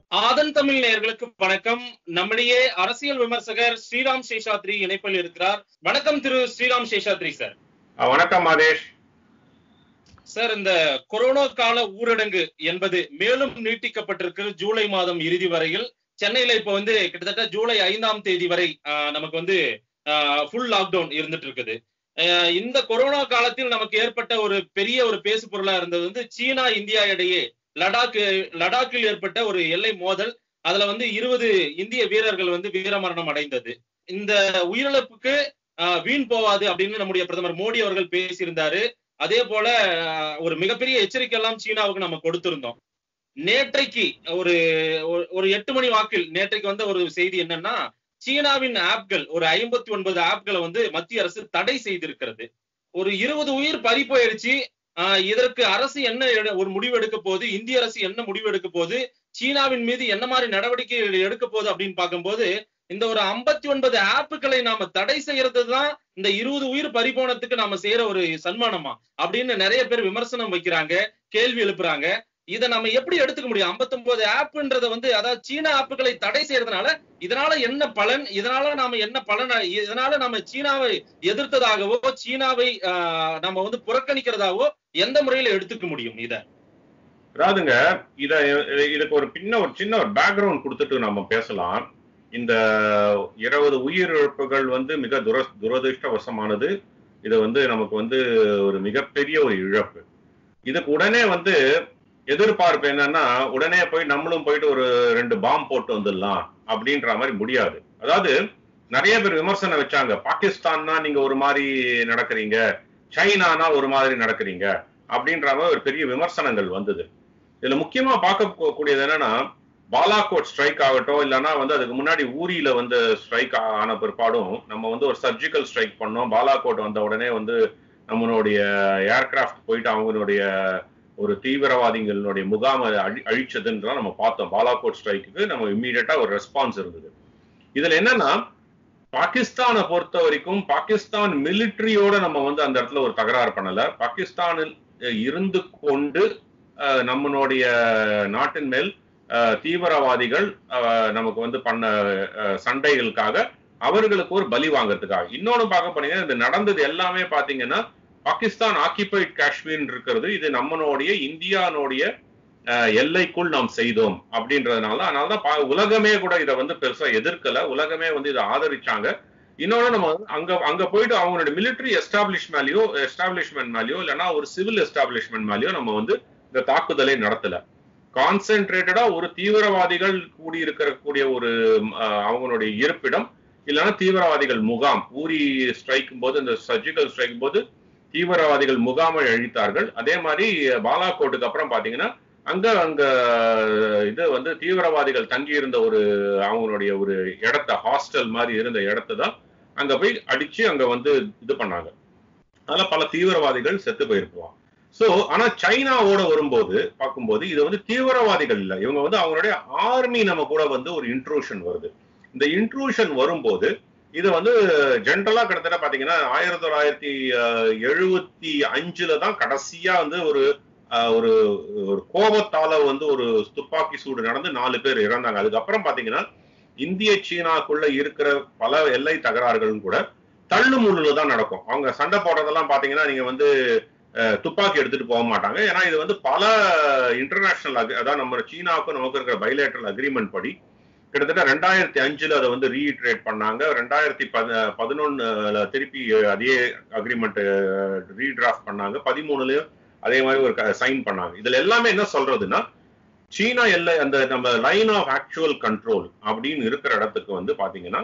ஆதன் தமிழ் நேயர்களுக்கு வணக்கம் நம்மிடையே அரசியல் விமர்சகர் ஸ்ரீராம் சேஷாத்ரி இணைப்பில் இருக்கிறார் வணக்கம் திரு ஸ்ரீராம் சேஷாத்ரி சார் அஹ் வணக்கம் மாதேஷ் சார் இந்த கொரோனா கால ஊரடங்கு என்பது மேலும் நீட்டிக்கப்பட்டிருக்கு ஜூலை மாதம் இறுதி வரையில் சென்னையில இப்ப வந்து கிட்டத்தட்ட ஜூலை ஐந்தாம் தேதி வரை ஆஹ், நமக்கு வந்து ஃபுல் லாக்டவுன் இருந்துட்டு இருக்குது ஆஹ், இந்த கொரோனா காலத்தில் நமக்கு ஏற்பட்ட ஒரு பெரிய ஒரு பேசு பொருளா இருந்தது வந்து சீனா இந்தியா இடையே லடாக் லடாக்கில் ஏற்பட்ட ஒரு எல்லை மோதல் அதுல வந்து இருபது இந்திய வீரர்கள் வந்து வீரமரணம் அடைந்தது இந்த உயிரிழப்புக்கு ஆஹ், வீண் போவாது அப்படின்னு நம்முடைய பிரதமர் மோடி அவர்கள் பேசியிருந்தாரு அதே போல ஆஹ், ஒரு மிகப்பெரிய எச்சரிக்கை எல்லாம் சீனாவுக்கு நம்ம கொடுத்திருந்தோம் நேற்றைக்கு ஒரு ஒரு- ஒரு எட்டு மணி வாக்கில் நேற்றைக்கு வந்த ஒரு செய்தி என்னன்னா சீனாவின் ஆப்கள் ஒரு ஐம்பத்தி ஒன்பது ஆப்களை வந்து மத்திய அரசு தடை செய்திருக்கிறது ஒரு இருபது உயிர் பறி போயிடுச்சு ஆஹ், இதற்கு அரசு என்ன எடு- ஒரு முடிவு எடுக்க போகுது இந்திய அரசு என்ன முடிவு எடுக்க போகுது சீனாவின் மீது என்ன மாதிரி நடவடிக்கை எடுக்க போகுது அப்படின்னு பார்க்கும்போது இந்த ஒரு ஐம்பத்தி ஒன்பது ஆப்புகளை நாம தடை செய்யறது தான் இந்த இருபது உயிர் பறிபோனத்துக்கு நாம செய்யற ஒரு சன்மானமா அப்படின்னு நிறைய பேர் விமர்சனம் வைக்கிறாங்க கேள்வி எழுப்புறாங்க இதை நம்ம எப்படி எடுத்துக்க முடியும் 59 ஆப்ன்றத வந்து அதாவது சீனா ஆப்புகளை தடை செய்யறதுனால இதனால என்ன பலன் இதனால நாம என்ன பலன் இதனால நம்ம சீனாவை எதிர்த்ததாகவோ சீனாவை ஆஹ், நம்ம வந்து புறக்கணிக்கிறதாவோ எந்த முறையில எடுத்துக்க முடியும் இத அதாவதுங்க இத இதுக்கு ஒரு பின்ன ஒரு சின்ன ஒரு பேக்ரவுண்ட் கொடுத்துட்டு நம்ம பேசலாம் இந்த இருபது உயிரிழப்புகள் வந்து மிக துர துரதிருஷ்டவசமானது இது வந்து நமக்கு வந்து ஒரு மிகப்பெரிய ஒரு இழப்பு இதுக்கு உடனே வந்து எதிர்பார்ப்பு என்னன்னா உடனே போய் நம்மளும் போயிட்டு ஒரு ரெண்டு பாம் போட்டு வந்துடலாம் அப்படின்ற மாதிரி முடியாது அதாவது நிறைய பேர் விமர்சனம் வச்சாங்க பாகிஸ்தான்னா நீங்க ஒரு மாதிரி நடக்கிறீங்க சைனானா ஒரு மாதிரி நடக்கிறீங்க அப்படின்ற மாதிரி ஒரு பெரிய விமர்சனங்கள் வந்தது இதுல முக்கியமா பார்க்க கூடியது என்னன்னா பாலாகோட் ஸ்ட்ரைக் ஆகட்டும் இல்லைன்னா வந்து அதுக்கு முன்னாடி ஊரியில வந்து ஸ்ட்ரைக் ஆன பிற்பாடும் நம்ம வந்து ஒரு சர்ஜிக்கல் ஸ்ட்ரைக் பண்ணோம் பாலாகோட் வந்த உடனே வந்து நம்மளுடைய ஏர்கிராஃப்ட் போயிட்டு அவங்களுடைய ஒரு தீவிரவாதிகளுடைய முகாமை அழி அழிச்சதுன்றதான் நம்ம பார்த்தோம் பாலாகோட் ஸ்ட்ரைக்கு நம்ம இம்மீடியட்டா ஒரு ரெஸ்பான்ஸ் இருந்தது இதுல என்னன்னா பாகிஸ்தானை பொறுத்த வரைக்கும் பாகிஸ்தான் மிலிட்ரியோட நம்ம வந்து அந்த இடத்துல ஒரு தகராறு பண்ணல பாகிஸ்தானில் அஹ், இருந்து கொண்டு அஹ், நம்மளுடைய நாட்டின் மேல் அஹ், தீவிரவாதிகள் அஹ், நமக்கு வந்து பண்ண அஹ், சண்டைகளுக்காக அவர்களுக்கு ஒரு பலி வாங்கறதுக்காக இன்னொன்னு பார்க்க போனீங்கன்னா இது நடந்தது எல்லாமே பாத்தீங்கன்னா பாகிஸ்தான் ஆக்கிபைட் காஷ்மீர் இருக்கிறது இது நம்மளுடைய இந்தியானுடைய அஹ், எல்லைக்குள் நாம் செய்தோம் அப்படின்றதுனால அதனால தான் பா- உலகமே கூட இதை வந்து பெருசா எதிர்க்கல உலகமே வந்து இதை ஆதரிச்சாங்க இன்னொன்னு நம்ம வந்து அங்க அங்க போயிட்டு அவங்களுடைய மிலிட்டரி எஸ்டாப்ளிஷ் மேலேயோ எஸ்டாப்ளிஷ்மெண்ட் மேலேயோ இல்லைன்னா ஒரு சிவில் எஸ்டாப்ளிஷ்மெண்ட் மேலேயோ நம்ம வந்து இந்த தாக்குதலை நடத்தல கான்சென்ட்ரேட்டடா ஒரு தீவிரவாதிகள் கூடி இருக்கக்கூடிய ஒரு அஹ், அவங்களுடைய இருப்பிடம் இல்லைன்னா தீவிரவாதிகள் முகாம் ஊரி ஸ்ட்ரைக்கும் போது இந்த சர்ஜிக்கல் ஸ்ட்ரைக்கும் போது தீவிரவாதிகள் முகாமை அழித்தார்கள் அதே மாதிரி பாலாகோட்டுக்கு அப்புறம் பாத்தீங்கன்னா அங்க அங்க இது வந்து தீவிரவாதிகள் தங்கி இருந்த ஒரு அவங்களுடைய ஒரு இடத்த ஹாஸ்டல் மாதிரி இருந்த இடத்த தான் அங்க போய் அடிச்சு அங்க வந்து இது பண்ணாங்க அதனால பல தீவிரவாதிகள் செத்து போயிருப்பாங்க சோ ஆனா சைனாவோட வரும்போது பார்க்கும்போது இது வந்து தீவிரவாதிகள் இல்ல இவங்க வந்து அவங்களுடைய ஆர்மி நம்ம கூட வந்து ஒரு இன்ட்ரூஷன் வருது இந்த இன்ட்ரூஷன் வரும்போது இது வந்து ஜென்ரலா கிட்டத்தட்ட பாத்தீங்கன்னா ஆயிரத்தி தொள்ளாயிரத்தி அஹ், எழுபத்தி அஞ்சுல தான் கடைசியா வந்து ஒரு அஹ், ஒரு ஒரு கோபத்தால வந்து ஒரு துப்பாக்கி சூடு நடந்து நாலு பேர் இறந்தாங்க அதுக்கப்புறம் பாத்தீங்கன்னா இந்திய சீனாக்குள்ள இருக்கிற பல எல்லை தகராறுகளும் கூட தள்ளு முள்ளுல தான் நடக்கும் அவங்க சண்டை போடுறதெல்லாம் பாத்தீங்கன்னா நீங்க வந்து அஹ், துப்பாக்கி எடுத்துட்டு போக மாட்டாங்க ஏன்னா இது வந்து பல இன்டர்நேஷனல் அதாவது நம்ம சீனாவுக்கும் நமக்கு இருக்கிற பைலேட்டரல் அக்ரிமெண்ட் படி கிட்டத்தட்ட ரெண்டாயிரத்தி அஞ்சுல அதை வந்து ரீட்ரேட் பண்ணாங்க ரெண்டாயிரத்தி பத பதினொன்னுல திருப்பி அதே அக்ரிமெண்ட் ரீடிராஃப்ட் பண்ணாங்க பதிமூணுலயும் அதே மாதிரி ஒரு சைன் பண்ணாங்க இதுல எல்லாமே என்ன சொல்றதுன்னா சீனா எல்லை அந்த நம்ம லைன் ஆஃப் ஆக்சுவல் கண்ட்ரோல் அப்படின்னு இருக்கிற இடத்துக்கு வந்து பாத்தீங்கன்னா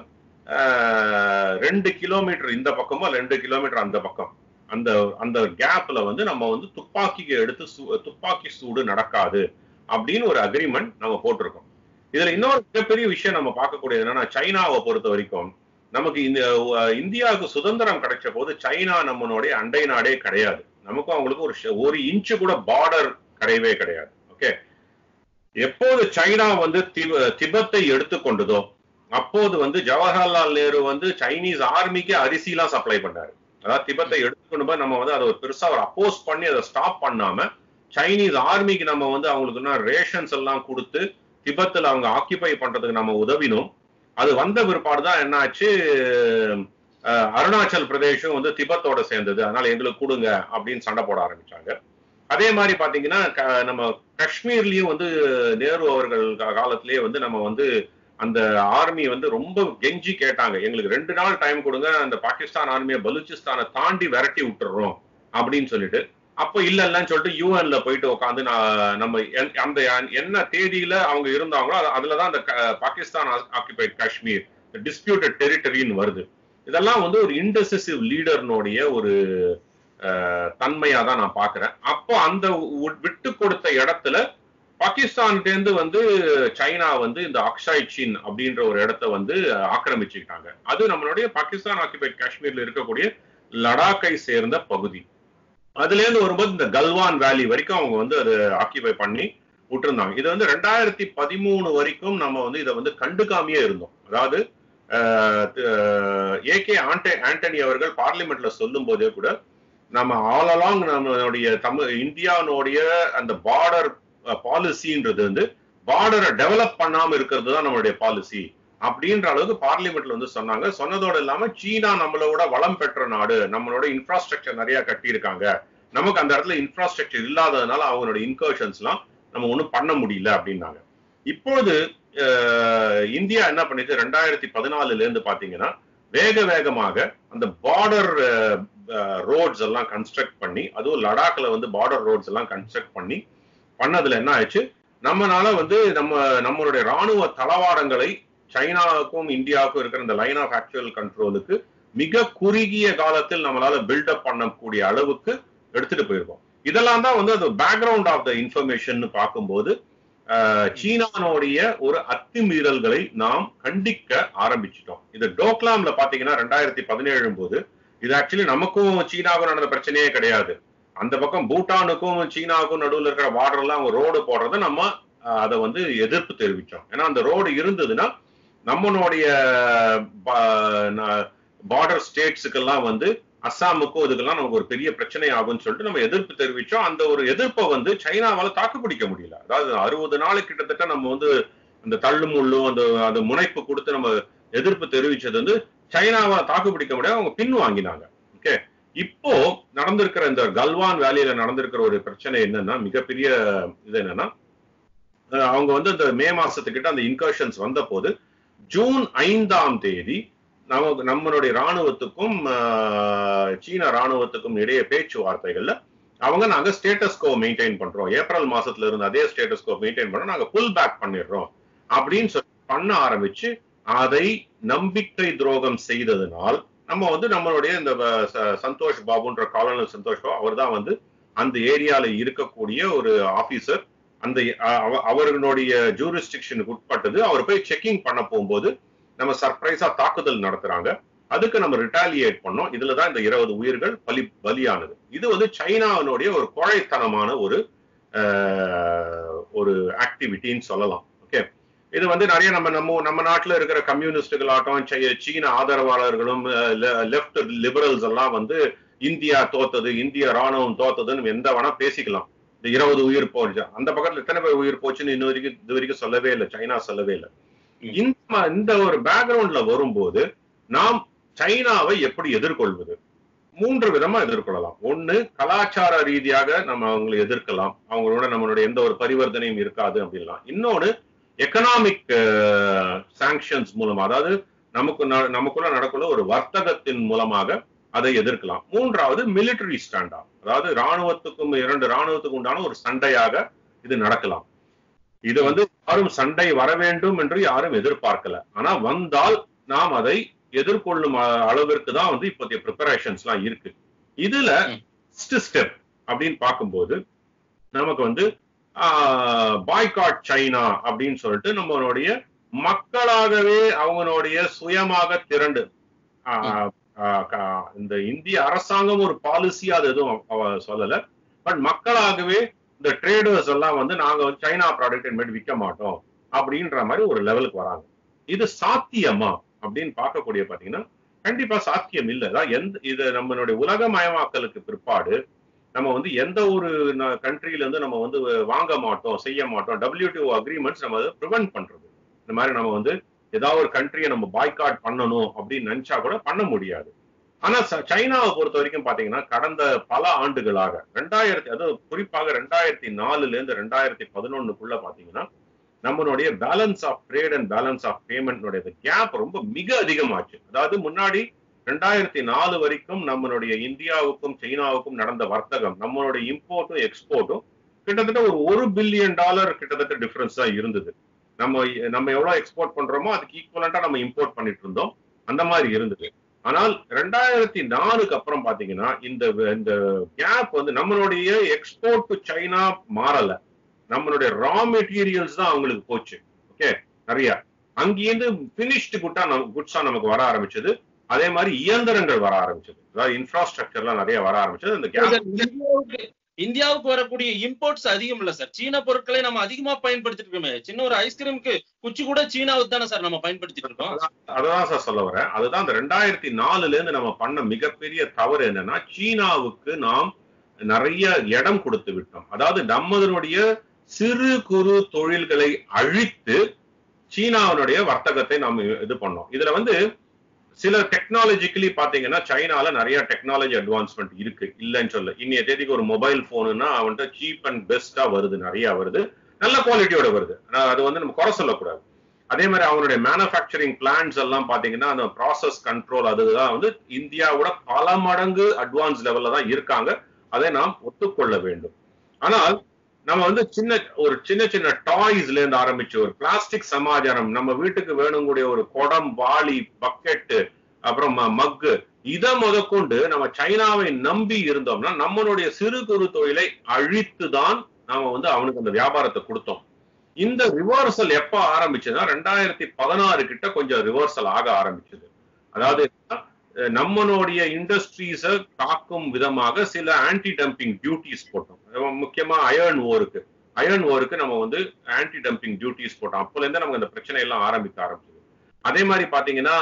ஆஹ், ரெண்டு கிலோமீட்டர் இந்த பக்கமும் ரெண்டு கிலோமீட்டர் அந்த பக்கம் அந்த அந்த கேப்ல வந்து நம்ம வந்து துப்பாக்கியை எடுத்து சூ- துப்பாக்கி சூடு நடக்காது அப்படின்னு ஒரு அக்ரிமெண்ட் நம்ம போட்டிருக்கோம் இதுல இன்னொரு மிகப்பெரிய விஷயம் நம்ம பார்க்கக்கூடியது என்னன்னா சைனாவை பொறுத்த வரைக்கும் நமக்கு இந்த அஹ், இந்தியாவுக்கு சுதந்திரம் கிடைச்ச போது சைனா நம்மளுடைய அண்டை நாடே கிடையாது நமக்கும் அவங்களுக்கு ஒரு ஷ- ஒரு இன்ச்சு கூட பார்டர் கிடையவே கிடையாது ஓகே எப்போது சைனா வந்து திப- திபெத்தை எடுத்துக்கொண்டதோ அப்போது வந்து ஜவஹர்லால் நேரு வந்து சைனீஸ் ஆர்மிக்கு அரிசிலாம் சப்ளை பண்ணாரு அதாவது திபெத்தை எடுத்துக்கொண்டு போய் நம்ம வந்து அதை ஒரு பெருசா ஒரு அப்போஸ் பண்ணி அதை ஸ்டாப் பண்ணாம சைனீஸ் ஆர்மிக்கு நம்ம வந்து அவங்களுக்கு ரேஷன்ஸ் எல்லாம் கொடுத்து திபெத்தில் அவங்க ஆக்கியபை பண்றதுக்கு நம்ம உதவினோம் அது வந்த பிற்பாடு தான் என்னாச்சு அஹ், அருணாச்சல் பிரதேசம் வந்து திபெத்தோட சேர்ந்தது அதனால எங்களுக்கு கொடுங்க அப்படின்னு சண்டை போட ஆரம்பிச்சாங்க அதே மாதிரி பாத்தீங்கன்னா க- நம்ம காஷ்மீர்லயும் வந்து நேரு அவர்கள் கா- காலத்திலேயே வந்து நம்ம வந்து அந்த ஆர்மி வந்து ரொம்ப கெஞ்சி கேட்டாங்க எங்களுக்கு ரெண்டு நாள் டைம் கொடுங்க அந்த பாகிஸ்தான் ஆர்மியை பலூச்சிஸ்தானை தாண்டி விரட்டி விட்டுறோம் அப்படின்னு சொல்லிட்டு அப்போ இல்ல இல்லன்னு சொல்லிட்டு யூஎன்ல போயிட்டு உட்காந்து நான் நம்ம என்- அந்த என்ன தேதியில அவங்க இருந்தாங்களோ அது- அதுலதான் அந்த க- பாகிஸ்தான் ஆக்கிபைட் காஷ்மீர் டிஸ்பியூட்டட் டெரிட்டரின்னு வருது இதெல்லாம் வந்து ஒரு இன்டெசிசிவ் லீடர்னுடைய ஒரு அஹ், தன்மையா தான் நான் பாக்குறேன் அப்போ அந்த உ- விட்டு கொடுத்த இடத்துல பாகிஸ்தான்கிட்டேருந்து வந்து சைனா வந்து இந்த அக்ஷாய் சீன் அப்படின்ற ஒரு இடத்த வந்து ஆக்கிரமிச்சுக்கிட்டாங்க அது நம்மளுடைய பாகிஸ்தான் ஆக்கிபைட் காஷ்மீர்ல இருக்கக்கூடிய லடாக்கை சேர்ந்த பகுதி அதுல இருந்து வரும்போது இந்த கல்வான் வேலி வரைக்கும் அவங்க வந்து அதை ஆக்கிபை பண்ணி விட்டுருந்தாங்க இது வந்து ரெண்டாயிரத்தி பதிமூணு வரைக்கும் நம்ம வந்து இதை வந்து கண்டுக்காமையே இருந்தோம் அதாவது ஏகே ஆண்டே ஆண்டனி அவர்கள் பார்லிமெண்ட்ல சொல்லும் போதே கூட நம்ம ஆல் அலாங் நம்மளுடைய தமிழ் இந்தியானுடைய அந்த பார்டர் பாலிசின்றது வந்து பார்டரை டெவலப் பண்ணாம இருக்கிறது தான் நம்மளுடைய பாலிசி அப்படின்ற அளவுக்கு பார்லிமெண்ட்ல வந்து சொன்னாங்க சொன்னதோடு இல்லாம சீனா நம்மளோட வளம் பெற்ற நாடு நம்மளோட இன்ஃப்ராஸ்ட்ரக்சர் நிறைய கட்டியிருக்காங்க நமக்கு அந்த இடத்துல இன்ஃப்ராஸ்ட்ரக்சர் இல்லாததுனால அவங்களோட இன்கர்ஷன்ஸ் எல்லாம் நம்ம ஒண்ணும் பண்ண முடியல அப்படின்னாங்க இப்பொழுது அஹ், இந்தியா என்ன பண்ணிச்சு ரெண்டாயிரத்தி பதினாலுல இருந்து பாத்தீங்கன்னா வேக வேகமாக அந்த பார்டர் ரோட்ஸ் எல்லாம் கன்ஸ்ட்ரக்ட் பண்ணி அதுவும் லடாக்ல வந்து பார்டர் ரோட்ஸ் எல்லாம் கன்ஸ்ட்ரக்ட் பண்ணி பண்ணதுல என்ன ஆச்சு நம்மனால வந்து நம்ம நம்மளுடைய ராணுவ தளவாடங்களை சைனாவுக்கும் இந்தியாவுக்கும் இருக்கிற இந்த லைன் ஆஃப் ஆக்சுவல் கண்ட்ரோலுக்கு மிக குறுகிய காலத்தில் நம்மளால பில்டப் பண்ணக்கூடிய அளவுக்கு எடுத்துட்டு போயிருக்கோம் இதெல்லாம் தான் வந்து அந்த பேக்ரவுண்ட் ஆஃப் த இன்ஃபர்மேஷன் பார்க்கும்போது அஹ், சீனானுடைய ஒரு அத்துமீறல்களை நாம் கண்டிக்க ஆரம்பிச்சிட்டோம் இது டோக்லாம்ல பாத்தீங்கன்னா ரெண்டாயிரத்தி பதினேழு போது இது ஆக்சுவலி நமக்கும் சீனாவுக்கும் நடந்த பிரச்சனையே கிடையாது அந்த பக்கம் பூட்டானுக்கும் சீனாவுக்கும் நடுவில் இருக்கிற பார்டர் எல்லாம் அவங்க ரோடு போடுறத நம்ம அஹ், அதை வந்து எதிர்ப்பு தெரிவிச்சோம் ஏன்னா அந்த ரோடு இருந்ததுன்னா நம்மளுடைய பார்டர் ஸ்டேட்ஸுக்கெல்லாம் வந்து அஸ்ஸாமுக்கும் இதுக்கெல்லாம் நமக்கு ஒரு பெரிய பிரச்சனை ஆகும்னு சொல்லிட்டு நம்ம எதிர்ப்பு தெரிவிச்சோம் அந்த ஒரு எதிர்ப்பை வந்து சைனாவால தாக்கு பிடிக்க முடியல அதாவது அறுபது நாள் கிட்டத்தட்ட நம்ம வந்து அந்த தள்ளு முள்ளும் அந்த அந்த முனைப்பு கொடுத்து நம்ம எதிர்ப்பு தெரிவிச்சது வந்து சைனாவால தாக்கு பிடிக்க முடியாது அவங்க பின் வாங்கினாங்க ஓகே இப்போ நடந்திருக்கிற இந்த கல்வான் வேலியில நடந்திருக்கிற ஒரு பிரச்சனை என்னன்னா மிகப்பெரிய இது என்னன்னா அஹ் அவங்க வந்து இந்த மே மாசத்துக்கிட்ட அந்த இன்கர்ஷன்ஸ் வந்த போது ஜூன் ஐந்தாம் தேதி நமக்கு நம்மளுடைய ராணுவத்துக்கும் ஆஹ், சீன ராணுவத்துக்கும் இடையே பேச்சுவார்த்தைகள்ல அவங்க நாங்க ஸ்டேட்டஸ் கோ மெயின்டைன் பண்றோம் ஏப்ரல் மாசத்துல இருந்து அதே ஸ்டேட்டஸ் கோ மெயின்டைன் பண்றோம் நாங்க புல் பேக் பண்ணிடுறோம் அப்படின்னு சொல்லி பண்ண ஆரம்பிச்சு அதை நம்பிக்கை துரோகம் செய்ததுனால் நம்ம வந்து நம்மளுடைய இந்த வ- ச- சந்தோஷ் பாபுன்ற காலனல் சந்தோஷ் பாபு அவர் தான் வந்து அந்த ஏரியால இருக்கக்கூடிய ஒரு ஆபீசர் அந்த அ- அவ- அவர்களுடைய ஜூரிஸ்டிக்ஷனுக்கு உட்பட்டது அவர் போய் செக்கிங் பண்ண போகும்போது நம்ம சர்ப்ரைஸா தாக்குதல் நடத்துறாங்க அதுக்கு நம்ம ரிட்டாலியேட் பண்ணோம் இதுல தான் இந்த இருபது உயிர்கள் பலி பலியானது இது வந்து சைனாவினுடைய ஒரு கோழைத்தனமான ஒரு அஹ், ஒரு ஆக்டிவிட்டின்னு சொல்லலாம் ஓகே இது வந்து நிறைய நம்ம நம்ம நம்ம நாட்டுல இருக்கிற கம்யூனிஸ்டுகளாகட்டும் சை- சீன ஆதரவாளர்களும் லெஃப்ட் லிபரல்ஸ் எல்லாம் வந்து இந்தியா தோத்தது இந்திய ராணுவம் தோத்ததுன்னு எந்த வேணா பேசிக்கலாம் இந்த இருபது உயிர் போச்சு அந்த பக்கத்துல எத்தனை பேர் உயிர் போச்சுன்னு இன்ன வரைக்கும் இது வரைக்கும் சொல்லவே இல்லை சைனா சொல்லவே இல்லை ம். இந்த ம- இந்த ஒரு பேக்ரவுண்ட்ல வரும்போது நாம் சைனாவை எப்படி எதிர்கொள்வது மூன்று விதமா எதிர்கொள்ளலாம் ஒண்ணு கலாச்சார ரீதியாக நம்ம அவங்களை எதிர்க்கலாம் அவங்களோட நம்மளுடைய எந்த ஒரு பரிவர்த்தனையும் இருக்காது அப்படின்லாம் இன்னொன்னு எக்கனாமிக் சாங்ஷன்ஸ் மூலமா அதாவது நமக்கு ந- நமக்குள்ள நடக்குள்ள ஒரு வர்த்தகத்தின் மூலமாக அதை எதிர்க்கலாம் மூன்றாவது மிலிட்டரி ஸ்டாண்டா அதாவது ராணுவத்துக்கும் இரண்டு ராணுவத்துக்கும் உண்டான ஒரு சண்டையாக இது நடக்கலாம் இது வந்து யாரும் சண்டை வர வேண்டும் என்று யாரும் எதிர்பார்க்கல ஆனா வந்தால் நாம் அதை எதிர்கொள்ளும் அ- அளவிற்கு தான் வந்து இப்போதைய ப்ரிப்பரேஷன்ஸ் எல்லாம் இருக்கு இதுல ம். ஃபர்ஸ்ட் ஸ்டெப் அப்படின்னு பார்க்கும்போது நமக்கு வந்து பாய்காட் சைனா அப்படின்னு சொல்லிட்டு நம்மளுடைய மக்களாகவே அவங்களுடைய சுயமாக திரண்டு ஆஹ், ஆஹ், கா- இந்த இந்திய அரசாங்கம் ஒரு பாலிசி அது எதுவும் அவ- அவ சொல்லல பட் மக்களாகவே இந்த ட்ரேடர்ஸ் எல்லாம் வந்து நாங்க வந்து சைனா ப்ராடக்ட் இனிமேல் விற்க மாட்டோம் அப்படின்ற மாதிரி ஒரு லெவலுக்கு வராங்க இது சாத்தியமா அப்படின்னு பார்க்கக்கூடிய பாத்தீங்கன்னா கண்டிப்பா சாத்தியம் இல்லை அதான் எந்த இது நம்மளுடைய உலகமயமாக்கலுக்கு பிற்பாடு நம்ம வந்து எந்த ஒரு கண்ட்ரில இருந்து நம்ம வந்து வாங்க மாட்டோம் செய்ய மாட்டோம் டபிள்யூடிஓ அக்ரிமெண்ட்ஸ் நம்ம அதை ப்ரிவென்ட் பண்றது இந்த மாதிரி நம்ம வந்து ஏதாவது ஒரு கண்ட்ரியை நம்ம பாய்காட் பண்ணணும் அப்படின்னு நினைச்சா கூட பண்ண முடியாது ஆனா ச- சைனாவை பொறுத்த வரைக்கும் பாத்தீங்கன்னா கடந்த பல ஆண்டுகளாக ரெண்டாயிரத்தி அதாவது குறிப்பாக ரெண்டாயிரத்தி நாலுல இருந்து ரெண்டாயிரத்தி பதினொன்னுக்குள்ள பாத்தீங்கன்னா நம்மளுடைய balance of trade and balance of payment gap ரொம்ப மிக அதிகமாச்சு அதாவது முன்னாடி ரெண்டாயிரத்தி நாலு வரைக்கும் நம்மளுடைய இந்தியாவுக்கும் சைனாவுக்கும் நடந்த வர்த்தகம் நம்மளுடைய இம்போர்ட்டும் எக்ஸ்போர்ட்டும் கிட்டத்தட்ட ஒரு ஒரு பில்லியன் டாலர் கிட்டத்தட்ட டிஃபரன்ஸ் தான் இருந்தது நம்ம நம்ம எவ்வளவு எக்ஸ்போர்ட் பண்றோமோ அதுக்கு ஈக்குவலண்டா நம்ம இம்போர்ட் பண்ணிட்டு இருந்தோம் அந்த மாதிரி இருந்தது ஆனால் ரெண்டாயிரத்தி நாலுக்கு அப்புறம் பாத்தீங்கன்னா இந்த இந்த கேப் வந்து நம்மளுடைய எக்ஸ்போர்ட் டு சைனா மாறல நம்மளுடைய ரா மெட்டீரியல்ஸ் தான் அவங்களுக்கு போச்சு ஓகே நிறைய அங்கேருந்து பினிஷ்டு குட்டா குட்ஸா நமக்கு வர ஆரம்பிச்சது அதே மாதிரி இயந்திரங்கள் வர ஆரம்பிச்சது அதாவது இன்ஃப்ராஸ்ட்ரக்சர்லாம் நிறைய வர ஆரம்பிச்சது அந்த கேப் இந்தியாவுக்கு இந்தியாவுக்கு வரக்கூடிய இம்போர்ட்ஸ் அதிகம் இல்ல சார் சீன பொருட்களை நம்ம அதிகமா பயன்படுத்திட்டு இருக்கோமே சின்ன ஒரு ஐஸ்கிரீமுக்கு குச்சி கூட சீனாவுக்கு தானே சார் நம்ம பயன்படுத்திட்டு இருக்கோம் அதான் சார் சொல்ல வரேன் அதுதான் அந்த ரெண்டாயிரத்தி நாலுல இருந்து நம்ம பண்ண மிகப்பெரிய தவறு என்னன்னா சீனாவுக்கு நாம் நிறைய இடம் கொடுத்து விட்டோம் அதாவது நம்மதனுடைய சிறு குறு தொழில்களை அழித்து சீனாவினுடைய வர்த்தகத்தை நாம் இது பண்ணோம் இதுல வந்து சில டெக்னாலஜிக்கலி பாத்தீங்கன்னா சைனால நிறைய டெக்னாலஜி அட்வான்ஸ்மெண்ட் இருக்கு இல்லைன்னு சொல்ல இன்னைய தேதிக்கு ஒரு மொபைல் போனுன்னா அவன்கிட்ட சீப் அண்ட் பெஸ்டா வருது நிறைய வருது நல்ல குவாலிட்டியோட வருது ஆனா அது வந்து நம்ம குறை சொல்லக்கூடாது அதே மாதிரி அவனுடைய மேனுஃபேக்சரிங் பிளான்ஸ் எல்லாம் பாத்தீங்கன்னா அந்த ப்ராசஸ் கண்ட்ரோல் அதுதான் வந்து இந்தியாவோட பல மடங்கு அட்வான்ஸ் லெவல்ல தான் இருக்காங்க அதை நாம் ஒத்துக்கொள்ள வேண்டும் ஆனால் நம்ம வந்து சின்ன ஒரு சின்ன சின்ன டாய்ஸ்ல இருந்து ஆரம்பிச்சு ஒரு பிளாஸ்டிக் சமாச்சாரம் நம்ம வீட்டுக்கு வேணுங்கூடிய ஒரு குடம் வாளி பக்கெட்டு அப்புறம் மக்கு இதை முதற்கொண்டு நம்ம சைனாவை நம்பி இருந்தோம்னா நம்மளுடைய சிறு குறு தொழிலை அழித்து தான் நாம வந்து அவனுக்கு அந்த வியாபாரத்தை கொடுத்தோம் இந்த ரிவர்சல் எப்ப ஆரம்பிச்சதுன்னா ரெண்டாயிரத்தி பதினாறு கிட்ட கொஞ்சம் ரிவர்சல் ஆக ஆரம்பிச்சது அதாவது நம்மளுடைய இண்டஸ்ட்ரீஸ தாக்கும் விதமாக சில ஆன்டி டம்பிங் டியூட்டிஸ் போட்டோம் முக்கியமா அயர்ன் ஓருக்கு அயர்ன் ஓருக்கு நம்ம வந்து ஆன்டி டம்பிங் டியூட்டிஸ் போட்டோம் அப்போல இருந்து நமக்கு அந்த பிரச்சனை எல்லாம் ஆரம்பிக்க ஆரம்பிச்சது அதே மாதிரி பாத்தீங்கன்னா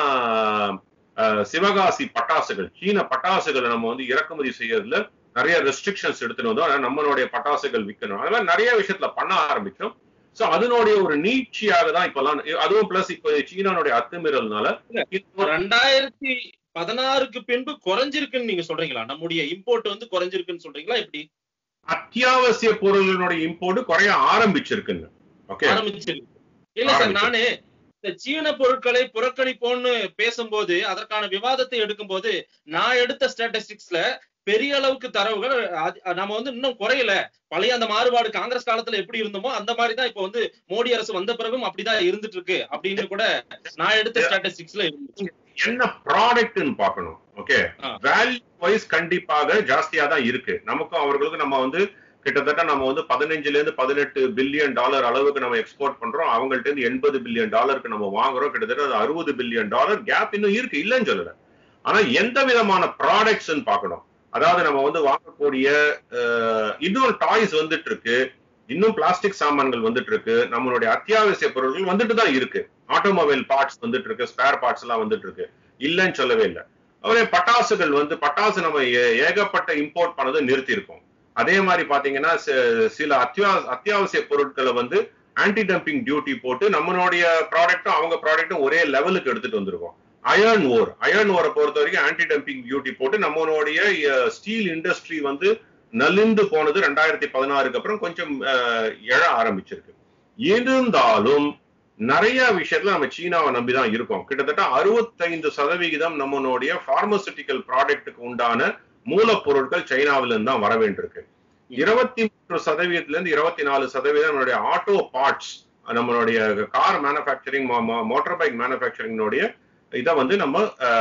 சிவகாசி பட்டாசுகள் சீன பட்டாசுகளை நம்ம வந்து இறக்குமதி செய்யறதுல நிறைய ரெஸ்ட்ரிக்ஷன்ஸ் எடுத்துட்டு வந்தோம் நம்மளுடைய பட்டாசுகள் விற்கணும் அதெல்லாம் நிறைய விஷயத்துல பண்ண ஆரம்பிச்சோம் சோ அதனுடைய ஒரு நீட்சியாக தான் இப்பெல்லாம் அதுவும் பிளஸ் இப்ப சீனானுடைய அத்துமீறல்னால ரெண்டாயிரத்தி பதினாறுக்கு பின்பு குறைஞ்சிருக்குன்னு நீங்க சொல்றீங்களா நம்முடைய இம்போர்ட் வந்து குறைஞ்சிருக்குன்னு சொல்றீங்களா எப்படி அத்தியாவசிய பொருள்களுடைய இம்போர்ட் குறைய ஆரம்பிச்சிருக்குங்க ஓகே ஆரம்பிச்சிருக்கு இல்ல சார் நானு இந்த சீன பொருட்களை புறக்கணிப்போம்னு பேசும்போது அதற்கான விவாதத்தை எடுக்கும்போது நான் எடுத்த ஸ்டாட்டிஸ்டிக்ஸ்ல பெரிய அளவுக்கு தரவுகள் நம்ம வந்து இன்னும் குறையல பழைய அந்த மாறுபாடு காங்கிரஸ் காலத்துல எப்படி இருந்தோமோ அந்த மாதிரி தான் இப்ப வந்து மோடி அரசு வந்த பிறகும் அப்படிதான் இருந்துட்டு இருக்கு அப்படின்னு கூட நான் எடுத்த ஸ்டாட்டிஸ்டிக்ஸ்ல இருந்துச்சு என்ன ப்ராடக்ட்னு பார்க்கணும் ஓகே வேல்யூ வைஸ் கண்டிப்பாக ஜாஸ்தியா தான் இருக்கு நமக்கும் அவர்களுக்கும் நம்ம வந்து கிட்டத்தட்ட நம்ம வந்து பதினஞ்சுல இருந்து பதினெட்டு பில்லியன் டாலர் அளவுக்கு நம்ம எக்ஸ்போர்ட் பண்றோம் அவங்கள்ட்ட இருந்து எண்பது பில்லியன் டாலருக்கு நம்ம வாங்குறோம் கிட்டத்தட்ட அறுபது பில்லியன் டாலர் கேப் இன்னும் இருக்கு இல்லைன்னு சொல்லல ஆனா எந்த விதமான ப்ராடக்ட்ஸ் பார்க்கணும் அதாவது நம்ம வந்து வாங்கக்கூடிய இன்னொரு டாய்ஸ் வந்துட்டு இருக்கு இன்னும் பிளாஸ்டிக் சாமான்கள் வந்துட்டு இருக்கு நம்மளுடைய அத்தியாவசிய பொருட்கள் வந்துட்டு தான் இருக்கு ஆட்டோமொபைல் பார்ட்ஸ் வந்துட்டு இருக்கு ஸ்பேர் பார்ட்ஸ் எல்லாம் வந்துட்டு இருக்கு இல்லைன்னு சொல்லவே இல்லை அவரே பட்டாசுகள் வந்து பட்டாசு நம்ம ஏகப்பட்ட இம்போர்ட் பண்ணதை நிறுத்தி இருக்கோம் அதே மாதிரி பாத்தீங்கன்னா சில அத்தியா அத்தியாவசிய பொருட்களை வந்து ஆன்டி டம்பிங் டியூட்டி போட்டு நம்மளுடைய ப்ராடக்டும் அவங்க ப்ராடக்டும் ஒரே லெவலுக்கு எடுத்துட்டு வந்திருக்கோம் அயர்ன் ஓர் அயர்ன் ஓரை பொறுத்த வரைக்கும் ஆன்டி டம்பிங் டியூட்டி போட்டு நம்மளுடைய ஸ்டீல் இண்டஸ்ட்ரி வந்து நலிந்து போனது ரெண்டாயிரத்தி பதினாறுக்கு அப்புறம் கொஞ்சம் எழ ஆரம்பிச்சிருக்கு இருந்தாலும் நிறைய விஷயத்துல நம்ம சீனாவை நம்பிதான் இருக்கோம் கிட்டத்தட்ட அறுபத்தைந்து சதவிகிதம் நம்மளுடைய பார்மசூட்டிக்கல் ப்ராடக்ட்டுக்கு உண்டான மூலப்பொருட்கள் சைனாவில இருந்து தான் வர வேண்டியிருக்கு இருபத்தி மூன்று சதவீதத்துல இருந்து இருபத்தி நாலு சதவீதம் நம்மளுடைய ஆட்டோ பார்ட்ஸ் நம்மளுடைய கார் மேனுஃபேக்சரிங் மோட்டார் பைக் மேனுஃபேக்சரிங்கோடைய இதை வந்து நம்ம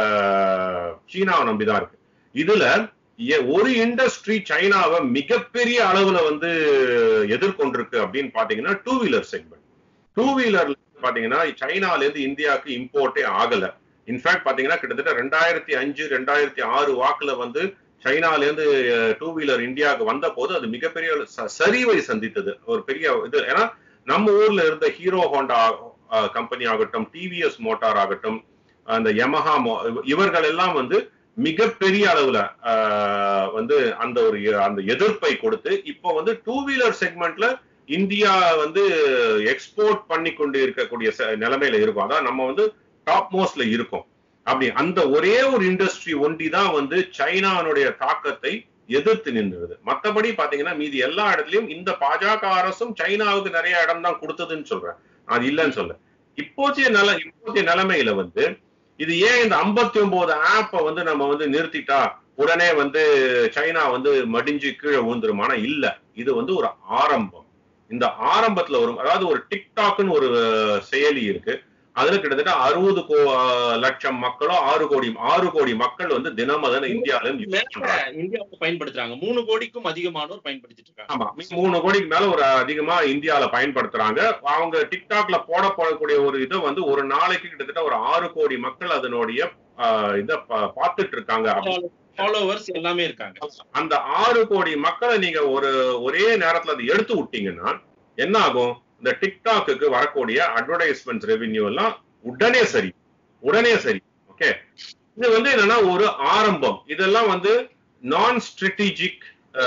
சீனாவை நம்பிதான் இருக்கு இதுல ஒரு இண்டஸ்ட்ரி சைனாவை மிகப்பெரிய அளவுல வந்து எதிர்கொண்டிருக்கு அப்படின்னு பாத்தீங்கன்னா டூ வீலர் செக்மெண்ட் டூ வீலர்ல பாத்தீங்கன்னா சைனால இருந்து இந்தியாவுக்கு இம்போர்ட்டே ஆகல இன்ஃபேக்ட் பாத்தீங்கன்னா கிட்டத்தட்ட ரெண்டாயிரத்தி அஞ்சு ரெண்டாயிரத்தி ஆறு வாக்குல வந்து சைனால இருந்து டூ வீலர் இந்தியாவுக்கு வந்த போது அது மிகப்பெரிய சரிவை சந்தித்தது ஒரு பெரிய இது ஏன்னா நம்ம ஊர்ல இருந்த ஹீரோ ஹோண்டா கம்பெனி ஆகட்டும் டிவிஎஸ் மோட்டார் ஆகட்டும் அந்த யமஹா இவர்கள் எல்லாம் வந்து மிகப்பெரிய அளவுல ஆஹ், வந்து அந்த ஒரு எ- அந்த எதிர்ப்பை கொடுத்து இப்போ வந்து டூ வீலர் செக்மெண்ட்ல இந்தியா வந்து எக்ஸ்போர்ட் பண்ணி கொண்டு இருக்கக்கூடிய ச- நிலைமையில இருக்கும் அதான் நம்ம வந்து டாப் மோஸ்ட்ல இருக்கும் அப்படி அந்த ஒரே ஒரு இண்டஸ்ட்ரி ஒண்டி தான் வந்து சைனானுடைய தாக்கத்தை எதிர்த்து நின்றது மத்தபடி பாத்தீங்கன்னா மீதி எல்லா இடத்துலயும் இந்த பாஜக அரசும் சைனாவுக்கு நிறைய இடம் தான் கொடுத்ததுன்னு சொல்றேன் அது இல்லைன்னு சொல்ல இப்போதைய நில இப்போதைய நிலைமையில வந்து இது ஏன் இந்த 59 ஒன்பது ஆப்பை வந்து நம்ம வந்து நிறுத்திட்டா உடனே வந்து சைனா வந்து மடிஞ்சு கீழே விழுந்துருமானா இல்ல இது வந்து ஒரு ஆரம்பம் இந்த ஆரம்பத்துல வரும் அதாவது ஒரு டிக்டாக்னு ஒரு செயலி இருக்கு அதுல கிட்டத்தட்ட அறுபது கோ லட்சம் மக்களோ ஆறு கோடி ஆறு கோடி மக்கள் வந்து தினமதன இந்தியால இருந்து use மேல பண்றாங்க. இந்தியாவுல பயன்படுத்துறாங்க மூணு கோடிக்கும் அதிகமானோர் பயன்படுத்திட்டு இருக்காங்க ஆமா மூணு கோடிக்கு மேல ஒரு அதிகமா இந்தியால பயன்படுத்துறாங்க அவங்க டிக்டாக்ல போட போடக்கூடிய ஒரு இதை வந்து ஒரு நாளைக்கு கிட்டத்தட்ட ஒரு ஆறு கோடி மக்கள் அதனுடைய ஆஹ், இத பா- பார்த்துட்டு இருக்காங்க அப்படி ஃபாலோவர்ஸ் எல்லாமே இருக்காங்க அந்த ஆறு கோடி மக்களை நீங்க ஒரு ஒரே நேரத்துல அதை எடுத்து விட்டீங்கன்னா என்ன ஆகும் இந்த டிக்டாக்கு வரக்கூடிய அட்வர்டைஸ்மெண்ட் ரெவென்யூ எல்லாம் உடனே சரி உடனே சரி ஓகே இது வந்து என்னன்னா ஒரு ஆரம்பம் இதெல்லாம் வந்து நான் ஸ்ட்ராட்டஜிக்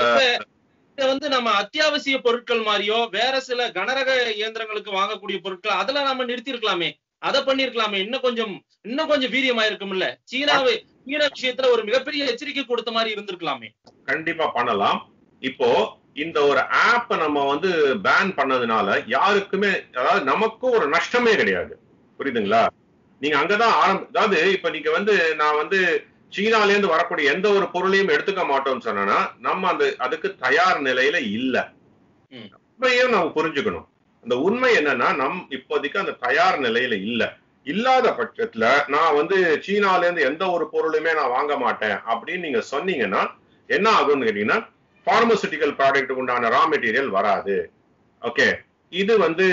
இத வந்து நம்ம அத்தியாவசிய பொருட்கள் மாதிரியோ வேற சில கனரக இயந்திரங்களுக்கு வாங்கக்கூடிய பொருட்கள் அதெல்லாம் நம்ம நிறுத்தி இருக்கலாமே அதை பண்ணிருக்கலாமே இன்னும் கொஞ்சம் இன்னும் கொஞ்சம் வீரியமா இருக்கும்ல சீனாவை சீனா விஷயத்துல ஒரு மிகப்பெரிய எச்சரிக்கை கொடுத்த மாதிரி இருந்திருக்கலாமே கண்டிப்பா பண்ணலாம் இப்போ இந்த ஒரு ஆப் நம்ம வந்து பேன் பண்ணதுனால யாருக்குமே அதாவது நமக்கும் ஒரு நஷ்டமே கிடையாது புரியுதுங்களா நீங்க அங்கதான் ஆரம்ப அதாவது இப்ப நீங்க வந்து நான் வந்து சீனால இருந்து வரக்கூடிய எந்த ஒரு பொருளையும் எடுத்துக்க மாட்டோம்னு சொன்னா நம்ம அந்த அதுக்கு தயார் நிலையில இல்ல ம். உண்மையும் நம்ம புரிஞ்சுக்கணும் அந்த உண்மை என்னன்னா நம் இப்போதைக்கு அந்த தயார் நிலையில இல்ல இல்லாத பட்சத்துல நான் வந்து சீனால இருந்து எந்த ஒரு பொருளுமே நான் வாங்க மாட்டேன் அப்படின்னு நீங்க சொன்னீங்கன்னா என்ன ஆகும்னு கேட்டீங்கன்னா பார்மசூட்டிக்கல் ப்ராடக்ட்டுக்கு உண்டான ரா மெட்டீரியல் வராது ஓகே இது வந்து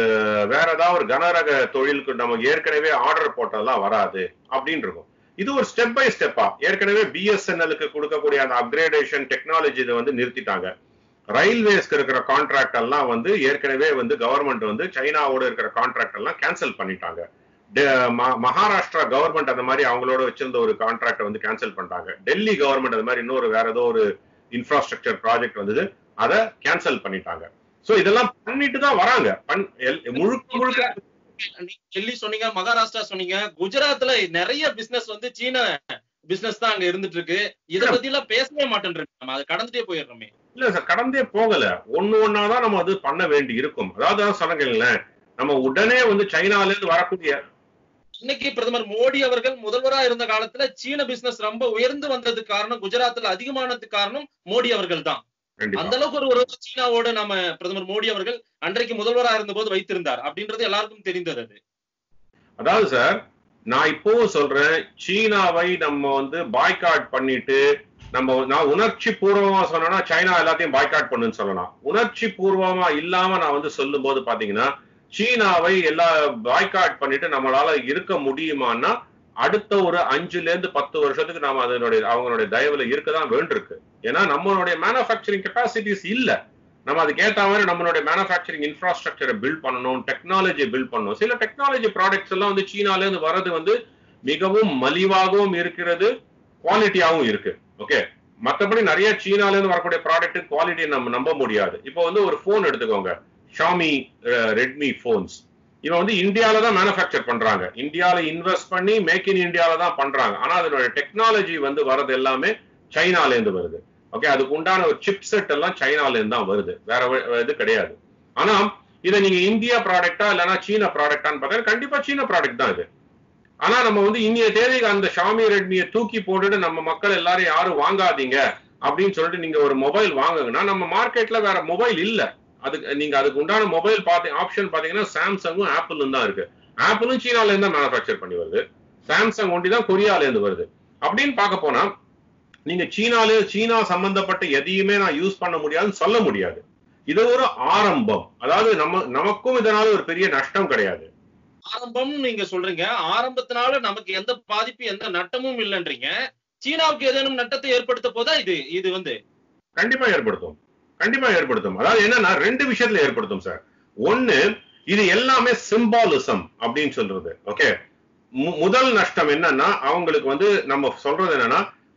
வேற ஏதாவது ஒரு கனரக தொழிலுக்கு நம்ம ஏற்கனவே ஆர்டர் போட்டதெல்லாம் வராது அப்படின்னு இருக்கும் இது ஒரு ஸ்டெப் பை ஸ்டெப்பா ஏற்கனவே பிஎஸ்என்எலுக்கு கொடுக்கக்கூடிய அந்த அப்கிரேடேஷன் டெக்னாலஜி இதை வந்து நிறுத்திட்டாங்க ரயில்வேஸ்க்கு இருக்கிற கான்ட்ராக்ட் எல்லாம் வந்து ஏற்கனவே வந்து கவர்மெண்ட் வந்து சைனாவோட இருக்கிற கான்ட்ராக்ட் எல்லாம் கேன்சல் பண்ணிட்டாங்க டெ- ம- மகாராஷ்டிரா கவர்மெண்ட் அந்த மாதிரி அவங்களோட வச்சிருந்த ஒரு கான்ட்ராக்டை வந்து கேன்சல் பண்ணிட்டாங்க டெல்லி கவர்மெண்ட் அது மாதிரி இன்னொரு வேற ஏதோ ஒரு இன்ஃப்ராஸ்ட்ரக்சர் ப்ராஜெக்ட் வந்தது அதை கேன்சல் பண்ணிட்டாங்க சோ இதெல்லாம் பண்ணிட்டு தான் வராங்க பண்- எல்- முழுக்க முழுக்க நீங்க டெல்லி சொன்னீங்க மகாராஷ்டிரா சொன்னீங்க குஜராத்ல நிறைய பிசினஸ் வந்து சீன பிசினஸ் தான் அங்க இருந்துட்டு இருக்கு இத பத்தி எல்லாம் பேசவே மாட்டேன் நம்ம அதை கடந்துட்டே போயிடுறோமே இல்ல சார் கடந்தே போகல ஒண்ணு ஒன்னாதான் நம்ம அது பண்ண வேண்டி இருக்கும் அதாவது தான் சொன்னீங்களேன் நம்ம உடனே வந்து சைனால இருந்து வரக்கூடிய இன்னைக்கு பிரதமர் மோடி அவர்கள் முதல்வரா இருந்த காலத்துல சீன பிசினஸ் ரொம்ப உயர்ந்து வந்ததுக்கு காரணம் குஜராத்ல அதிகமானதுக்கு காரணம் மோடி அவர்கள் தான் கண்டிப்பா அந்த அளவுக்கு ஒரு உறவு சீனாவோட நம்ம பிரதமர் மோடி அவர்கள் அன்றைக்கு முதல்வரா இருந்தபோது வைத்திருந்தார் அப்படின்றது எல்லாருக்கும் தெரிந்தது அது அதாவது சார் நான் இப்பவும் சொல்றேன் சீனாவை நம்ம வந்து பாய்காட் பண்ணிட்டு நம்ம நான் உணர்ச்சி பூர்வமா சொன்னேன்னா சைனா எல்லாத்தையும் பாய்காட் பண்ணுன்னு சொல்லலாம் உணர்ச்சி பூர்வமா இல்லாம நான் வந்து சொல்லும் போது பாத்தீங்கன்னா சீனாவை எல்லா பாய்காட் பண்ணிட்டு நம்மளால இருக்க முடியுமான்னா அடுத்த ஒரு அஞ்சுல இருந்து பத்து வருஷத்துக்கு நாம அதனுடைய அவங்களுடைய தயவுல இருக்கதான் வேண்டியிருக்கு ஏன்னா நம்மளுடைய மேனுஃபேக்சரிங் கெப்பாசிட்டிஸ் இல்ல நம்ம அதுக்கு ஏத்த மாதிரி நம்மளுடைய மேனுஃபேக்சரிங் இன்ஃப்ராஸ்ட்ரக்சரை பில்ட் பண்ணணும் டெக்னாலஜி பில்ட் பண்ணணும் சில டெக்னாலஜி ப்ராடக்ட்ஸ் எல்லாம் வந்து சீனால இருந்து வர்றது வந்து மிகவும் மலிவாகவும் இருக்கிறது குவாலிட்டியாகவும் இருக்கு ஓகே மத்தபடி நிறைய சீனால இருந்து வரக்கூடிய ப்ராடக்ட் குவாலிட்டி நம்ம நம்ப முடியாது இப்போ வந்து ஒரு ஃபோன் எடுத்துக்கோங்க ஷாமி ரெட்மி ஃபோன்ஸ் இவன் வந்து இந்தியால தான் மேனுஃபேக்சர் பண்றாங்க இந்தியால இன்வெஸ்ட் பண்ணி மேக் இன் இந்தியால தான் பண்றாங்க ஆனா அதனோட டெக்னாலஜி வந்து வரது எல்லாமே சைனால இருந்து வருது ஓகே அதுக்கு உண்டான ஒரு சிப் செட் எல்லாம் சைனால இருந்து தான் வருது வேற வ- இது கிடையாது ஆனா இதை நீங்க இந்தியா ப்ராடக்டா இல்லைன்னா சீன ப்ராடக்டான்னு பார்த்தா கண்டிப்பா சீன ப்ராடக்ட் தான் இது ஆனா நம்ம வந்து இந்திய தேதிக்கு அந்த ஷாமி ரெட்மியை தூக்கி போட்டுட்டு நம்ம மக்கள் எல்லாரும் யாரும் வாங்காதீங்க அப்படின்னு சொல்லிட்டு நீங்க ஒரு மொபைல் வாங்குங்கன்னா நம்ம மார்க்கெட்ல வேற மொபைல் இல்ல அதுக்கு நீங்க அதுக்கு உண்டான மொபைல் பாத்தி ஆப்ஷன் பாத்தீங்கன்னா சாம்சங்கும் ஆப்பிளும் தான் இருக்கு ஆப்பிளும் சீனால இருந்து தான் மேனுஃபேக்சர் பண்ணி வருது சாம்சங் ஒண்டி தான் கொரியால இருந்து வருது அப்படின்னு பார்க்க போனா நீங்க சீனால சீனா சம்பந்தப்பட்ட எதையுமே நான் யூஸ் பண்ண முடியாதுன்னு சொல்ல முடியாது இது ஒரு ஆரம்பம் அதாவது நம்ம நமக்கும் இதனால ஒரு பெரிய நஷ்டம் கிடையாது ஆரம்பம் நீங்க சொல்றீங்க ஆரம்பத்தினால நமக்கு எந்த பாதிப்பு எந்த நட்டமும் இல்லைன்றீங்க சீனாவுக்கு ஏதேனும் நட்டத்தை ஏற்படுத்த போதா இது இது வந்து கண்டிப்பா ஏற்படுத்தும் கண்டிப்பா ஏற்படுத்தும் அதாவது என்னன்னா ரெண்டு விஷயத்துல ஏற்படுத்தும் சார் ஒண்ணு இது எல்லாமே சிம்பாலிசம் அப்படின்னு சொல்றது ஓகே முதல் நஷ்டம் என்னன்னா அவங்களுக்கு வந்து நம்ம சொல்றது என்னன்னா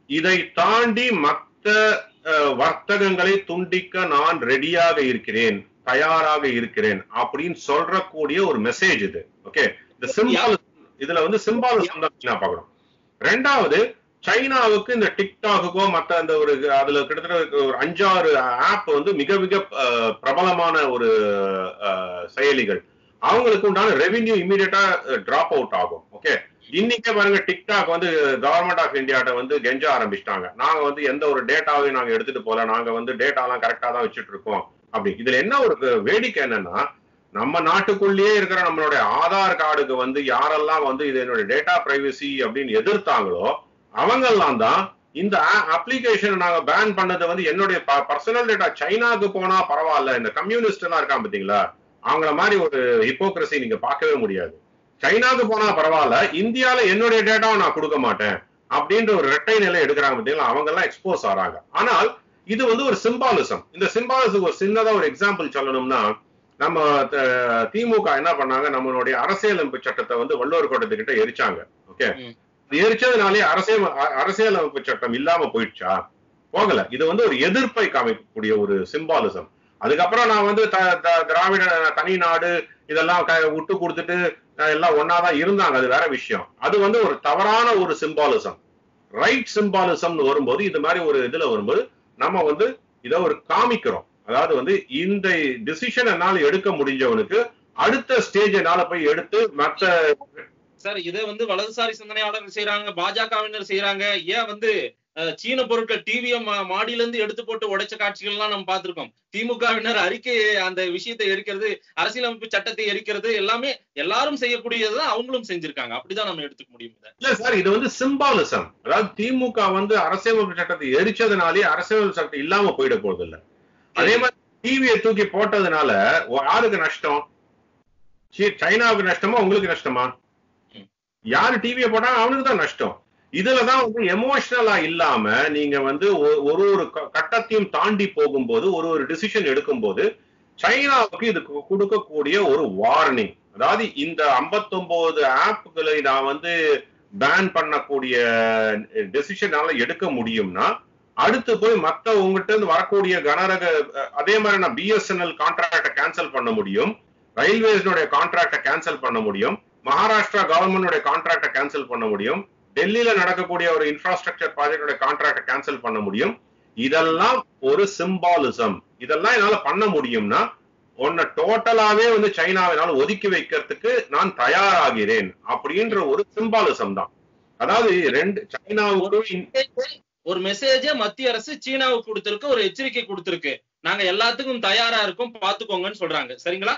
இதை தாண்டி மற்ற அஹ், வர்த்தகங்களை துண்டிக்க நான் ரெடியாக இருக்கிறேன் தயாராக இருக்கிறேன் அப்படின்னு சொல்றக்கூடிய ஒரு மெசேஜ் இது ஓகே இந்த சிம்பால் இதுல வந்து சிம்பாலிசம் தான் நான் பார்க்கணும் ரெண்டாவது சைனாவுக்கு இந்த டிக்டாக்குக்கோ மத்த அந்த ஒரு அதுல கிட்டத்தட்ட ஒரு அஞ்சாறு ஆப் வந்து மிக மிக அஹ், பிரபலமான ஒரு அஹ், செயலிகள் அவங்களுக்கு உண்டான ரெவென்யூ இமீடியட்டா டிராப் அவுட் ஆகும் ஓகே இன்னைக்கே பாருங்க டிக்டாக் வந்து கவர்மெண்ட் ஆஃப் இந்தியாட்ட வந்து கெஞ்ச ஆரம்பிச்சிட்டாங்க நாங்க வந்து எந்த ஒரு டேட்டாவையும் நாங்க எடுத்துட்டு போல நாங்க வந்து டேட்டாலாம் கரெக்டா தான் வச்சுட்டு இருக்கோம் அப்படி இதுல என்ன ஒரு வேடிக்கை என்னன்னா நம்ம நாட்டுக்குள்ளேயே இருக்கிற நம்மளுடைய ஆதார் கார்டுக்கு வந்து யாரெல்லாம் வந்து இது என்னுடைய டேட்டா பிரைவசி அப்படின்னு எதிர்த்தாங்களோ அவங்கெல்லாம் தான் இந்த அப்ளிகேஷன் நாங்க பேன் பண்ணது வந்து என்னுடைய பர்சனல் டேட்டா சைனாக்கு போனா பரவாயில்ல இந்த கம்யூனிஸ்ட் எல்லாம் இருக்கான் பாத்தீங்களா அவங்கள மாதிரி ஒரு ஹிப்போக்ரஸி நீங்க பார்க்கவே முடியாது சைனாக்கு போனா பரவாயில்ல இந்தியால என்னுடைய டேட்டாவை நான் கொடுக்க மாட்டேன் அப்படின்ற ஒரு ரெட்டை நிலை எடுக்கிறாங்க பாத்தீங்களா அவங்க எல்லாம் எக்ஸ்போஸ் ஆறாங்க ஆனால் இது வந்து ஒரு சிம்பாலிசம் இந்த சிம்பாலிசம் ஒரு சின்னதா ஒரு எக்ஸாம்பிள் சொல்லணும்னா நம்ம த- திமுக என்ன பண்ணாங்க நம்மளுடைய அரசியலமைப்பு சட்டத்தை வந்து வள்ளுவர் கோட்டத்துக்கிட்ட எரிச்சாங்க ஓகே ம். எரிச்சதுனாலே அரசியல் அ- அரசியலமைப்பு சட்டம் இல்லாம போயிடுச்சா போகல இது வந்து ஒரு எதிர்ப்பை காமிக்கக்கூடிய ஒரு சிம்பாலிசம் அதுக்கப்புறம் நான் வந்து த- த- திராவிட தனி நாடு இதெல்லாம் க- விட்டு கொடுத்துட்டு அஹ், எல்லாம் ஒன்னாதான் இருந்தாங்க அது வேற விஷயம் அது வந்து ஒரு தவறான ஒரு சிம்பாலிசம் ரைட் சிம்பாலிசம்னு வரும்போது இது மாதிரி ஒரு இதுல வரும்போது நம்ம வந்து இதை ஒரு காமிக்கிறோம் அதாவது வந்து இந்த டிசிஷன் என்னால எடுக்க முடிஞ்சவனுக்கு அடுத்த ஸ்டேஜ் என்னால போய் எடுத்து மத்த சார் இதை வந்து வலதுசாரி சிந்தனையாளர்கள் செய்யறாங்க பாஜகவினர் செய்யறாங்க ஏன் வந்து அஹ், சீன பொருட்கள் டிவிஎம் மாடியில இருந்து எடுத்து போட்டு உடைச்ச காட்சிகள் எல்லாம் நம்ம பார்த்திருக்கோம் திமுகவினர் அறிக்கை அந்த விஷயத்தை எரிக்கிறது அரசியலமைப்பு சட்டத்தை எரிக்கிறது எல்லாமே எல்லாரும் செய்யக்கூடியதுதான் அவங்களும் செஞ்சிருக்காங்க அப்படிதான் நம்ம எடுத்துக்க முடியும் இதை. இல்ல சார் இது வந்து சிம்பாலிசம் அதாவது திமுக வந்து அரசியலமைப்பு சட்டத்தை எரிச்சதுனாலே அரசியலமைப்பு சட்டம் இல்லாம போயிட போறது இல்ல அதே மாதிரி டிவியை தூக்கி போட்டதுனால ஒ- யாருக்கு நஷ்டம் சீ- சைனாவுக்கு நஷ்டமா உங்களுக்கு நஷ்டமா ம். யாரு டிவியை போட்டாங்க அவனுக்கு தான் நஷ்டம் இதுலதான் வந்து எமோஷனலா இல்லாம நீங்க வந்து ஒ- ஒரு ஒரு க- கட்டத்தையும் தாண்டி போகும்போது ஒரு ஒரு டிசிஷன் எடுக்கும்போது சைனாவுக்கு இது கு- கொடுக்கக்கூடிய ஒரு வார்னிங் அதாவது இந்த 59 ஆப்களை நான் வந்து பேன் பண்ணக்கூடிய டெசிஷனால எடுக்க முடியும்னா அடுத்து போய் மத்த உங்ககிட்ட இருந்து வரக்கூடிய கனரக அஹ், அதே மாதிரி நான் பிஎஸ்என்எல் கான்ட்ராக்டை கேன்சல் பண்ண முடியும் ரயில்வேஸ்னுடைய கான்ட்ராக்டை கேன்சல் பண்ண முடியும் மகாராஷ்டிரா கவர்மெண்டோட கான்ட்ராக்டை கேன்சல் பண்ண முடியும் டெல்லியில நடக்கக்கூடிய ஒரு இன்ஃப்ராஸ்ட்ரக்சர் ப்ராஜெக்டோட கான்ட்ராக்டை கேன்சல் பண்ண முடியும் இதெல்லாம் ஒரு சிம்பாலிசம் இதெல்லாம் என்னால பண்ண முடியும்னா உன்னை டோட்டலாவே வந்து சைனாவினால் ஒதுக்கி வைக்கிறதுக்கு நான் தயாராகிறேன் அப்படின்ற ஒரு சிம்பாலிசம் தான் அதாவது ரெண்டு சைனாவுக்கும் இந்- ஒரு மெசேஜ மத்திய அரசு சீனாவுக்கு கொடுத்திருக்கு ஒரு எச்சரிக்கை கொடுத்திருக்கு நாங்க எல்லாத்துக்கும் தயாரா இருக்கோம் பாத்துக்கோங்கன்னு சொல்றாங்க சரிங்களா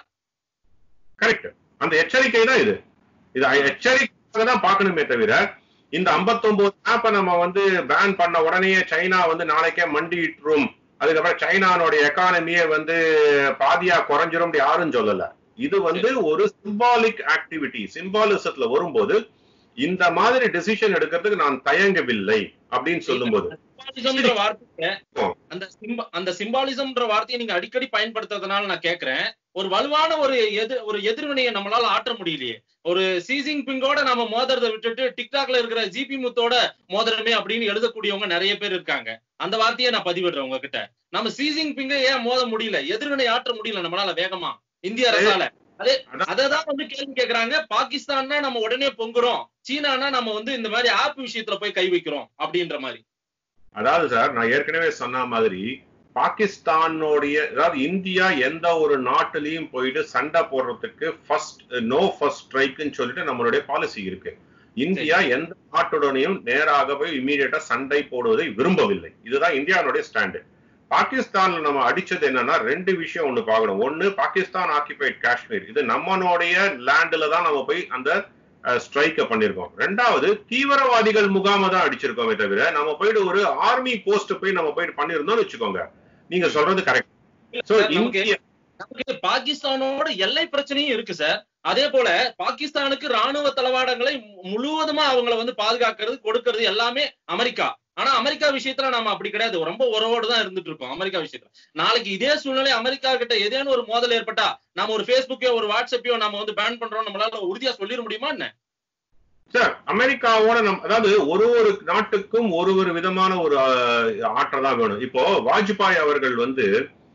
கரெக்ட் அந்த எச்சரிக்கை தான் இது இது எச்சரிக்கை தான் பார்க்கணுமே தவிர இந்த 59 ஆப்பை நம்ம வந்து பேன் பண்ண உடனே சைனா வந்து நாளைக்கே மண்டிட்டுரும் அதுக்கப்புறம் சைனானுடைய எக்கானமியே வந்து பாதியா குறைஞ்சிரும் அப்படி யாரும் சொல்லல இது வந்து ஒரு சிம்பாலிக் ஆக்டிவிட்டி சிம்பாலிசத்துல வரும்போது இந்த மாதிரி டெசிஷன் எடுக்கிறதுக்கு நான் தயங்கவில்லை அப்படின்னு சொல்லும்போது சிம்பாலிசம்ன்ற வார்த்தைய அந்த சிம்ப அந்த சிம்பாலிசம்ன்ற வார்த்தையை நீங்க அடிக்கடி பயன்படுத்துறதுனால நான் கேக்குறேன் ஒரு வலுவான ஒரு எதிர் ஒரு எதிர்வினையை நம்மளால ஆற்ற முடியலையே ஒரு சீசிங் பிங்கோட நம்ம மோதுறதை விட்டுட்டு டிக்டாக்ல இருக்கிற ஜிபி முத்தோட மோதிரமே அப்படின்னு எழுதக்கூடியவங்க நிறைய பேர் இருக்காங்க அந்த வார்த்தையை நான் பதிவிடுறேன் உங்ககிட்ட நம்ம சீசிங் பிங்கை ஏன் மோத முடியல எதிர்வினை ஆற்ற முடியல நம்மளால வேகமா இந்திய அரசால அதே அததான் வந்து கேள்வி கேக்குறாங்க பாகிஸ்தான்னா நம்ம உடனே பொங்குறோம் சீனானா நம்ம வந்து இந்த மாதிரி ஆப் விஷயத்துல போய் கை வைக்கிறோம் அப்படின்ற மாதிரி அதாவது சார் நான் ஏற்கனவே சொன்ன மாதிரி பாகிஸ்தானுடைய அதாவது இந்தியா எந்த ஒரு நாட்டிலையும் போயிட்டு சண்டை போடுறதுக்கு ஃபர்ஸ்ட் நோ ஃபர்ஸ்ட் ஸ்ட்ரைக்குன்னு சொல்லிட்டு நம்மளுடைய பாலிசி இருக்கு இந்தியா எந்த நாட்டுடனையும் நேராக போய் இம்மீடியட்டா சண்டை போடுவதை விரும்பவில்லை இதுதான் இந்தியாவுடைய ஸ்டாண்டு பாகிஸ்தான்ல நம்ம அடிச்சது என்னன்னா ரெண்டு விஷயம் ஒண்ணு பார்க்கணும் ஒண்ணு பாகிஸ்தான் ஆக்கிபைட் காஷ்மீர் இது நம்மளுடைய லேண்ட்ல தான் நம்ம போய் அந்த ஸ்ட்ரைக்க பண்ணிருக்கோம் ரெண்டாவது தீவிரவாதிகள் முகாம தான் அடிச்சிருக்கோமே தவிர நம்ம போயிட்டு ஒரு ஆர்மி போஸ்ட் போய் நம்ம போயிட்டு பண்ணிருந்தோம்னு வச்சுக்கோங்க நீங்க சொல்றது கரெக்ட் சோ நமக்கு இந்தியா நமக்கு பாகிஸ்தானோட எல்லை பிரச்சனையும் இருக்கு சார் அதே போல பாகிஸ்தானுக்கு ராணுவ தளவாடங்களை மு- முழுவதுமா அவங்கள வந்து பாதுகாக்கிறது கொடுக்கறது எல்லாமே அமெரிக்கா ஆனா அமெரிக்கா விஷயத்துல நாம அப்படி கிடையாது ரொம்ப உறவோடு தான் இருந்துட்டு இருக்கோம் அமெரிக்கா விஷயத்துல நாளைக்கு இதே சூழ்நிலை அமெரிக்கா கிட்ட ஏதேனும் ஒரு மோதல் ஏற்பட்டா நாம ஒரு ஃபேஸ்புக்கையோ ஒரு வாட்ஸ்அப்பையோ நம்ம வந்து பேன் பண்றோம் நம்மளால உறுதியா சொல்லிட முடியுமா என்ன சார் அமெரிக்காவோட நம் அதாவது ஒரு ஒரு நாட்டுக்கும் ஒரு ஒரு விதமான ஒரு அஹ், ஆற்றல் தான் வேணும் இப்போ வாஜ்பாய் அவர்கள் வந்து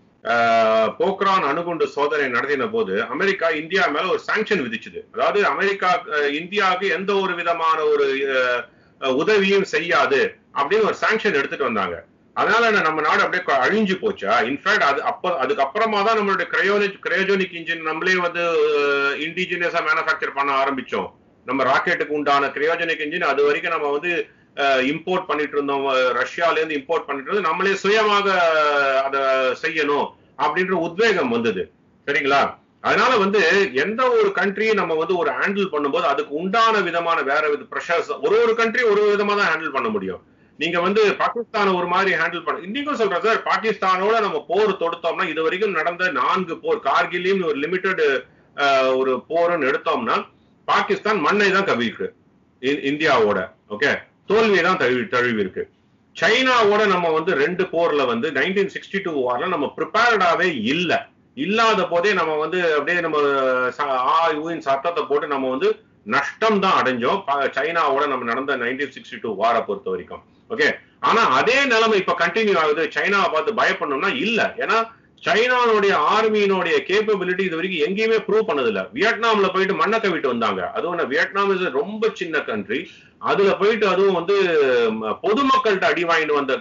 அஹ், போக்ரான் அணுகுண்டு சோதனை நடத்தின போது அமெரிக்கா இந்தியா மேல ஒரு சாங்ஷன் விதிச்சுது அதாவது அமெரிக்கா அஹ், இந்தியாவுக்கு எந்த ஒரு விதமான ஒரு அஹ், அஹ், உதவியும் செய்யாது அப்படின்னு ஒரு சாங்ஷன் எடுத்துட்டு வந்தாங்க அதனால என்ன நம்ம நாடு அப்படியே கொ- அழிஞ்சு போச்சா இன்ஃபேக்ட் அது அப்ப அதுக்கப்புறமா தான் நம்மளுடைய கிரையோனிக் கிரையோஜோனிக் இன்ஜின் நம்மளே வந்து இண்டிஜினியஸா மேனுஃபேக்சர் பண்ண ஆரம்பிச்சோம் நம்ம ராக்கெட்டுக்கு உண்டான கிரையோஜெனிக் இன்ஜின் அது வரைக்கும் நம்ம வந்து இம்போர்ட் பண்ணிட்டு இருந்தோம் அஹ், ரஷ்யால இருந்து இம்போர்ட் பண்ணிட்டு இருந்தோம் நம்மளே சுயமாக அதை செய்யணும் அப்படின்ற உத்வேகம் வந்தது சரிங்களா அதனால வந்து எந்த ஒரு கண்ட்ரியும் நம்ம வந்து ஒரு ஹேண்டில் பண்ணும்போது அதுக்கு உண்டான விதமான வேற வித ப்ரெஷர்ஸ் ஒரு ஒரு கண்ட்ரி ஒரு விதமா தான் ஹேண்டில் பண்ண முடியும் நீங்க வந்து பாகிஸ்தானை ஒரு மாதிரி ஹேண்டில் பண்ண இன்னைக்கும் சொல்றேன் சார் பாகிஸ்தானோட நம்ம போர் தொடுத்தோம்னா இது வரைக்கும் நடந்த நான்கு போர் கார்கிலையும் ஒரு லிமிட்டெட் ஒரு போர்னு எடுத்தோம்னா பாகிஸ்தான் மண்ணை தான் கவிக்கு இ- இந்தியாவோட ஓகே தோல்வியை தான் தழுவி தழுவி இருக்கு சைனாவோட நம்ம வந்து ரெண்டு போர்ல வந்து நைன்டீன் சிக்ஸ்டி டூ வார்ல நம்ம ப்ரிப்பேர்டாவே இல்ல இல்லாத போதே நம்ம வந்து அப்படியே நம்ம ச- ஆ ஊயின் சத்தத்தை போட்டு நம்ம வந்து நஷ்டம் தான் அடைஞ்சோம் ப- சைனாவோட நம்ம நடந்த நைன்டீன் சிக்ஸ்டி டூ வாரை பொறுத்த வரைக்கும் ஓகே ஆனா அதே நிலைமை இப்ப கண்டினியூ ஆகுது சைனாவை பார்த்து பயப்படணும்னா இல்ல ஏன்னா சைனாவுடைய ஆர்மியினுடைய கேப்பபிலிட்டி இது வரைக்கும் எங்கேயுமே ப்ரூவ் பண்ணது இல்ல வியட்நாம்ல போயிட்டு மண்ணை கவிட்டு வந்தாங்க அதுவும் என்ன, வியட்நாம் இஸ் ரொம்ப சின்ன கண்ட்ரி அதுல போயிட்டு அதுவும் வந்து ம, பொதுமக்கள்கிட்ட அடி வாங்கிட்டு வந்த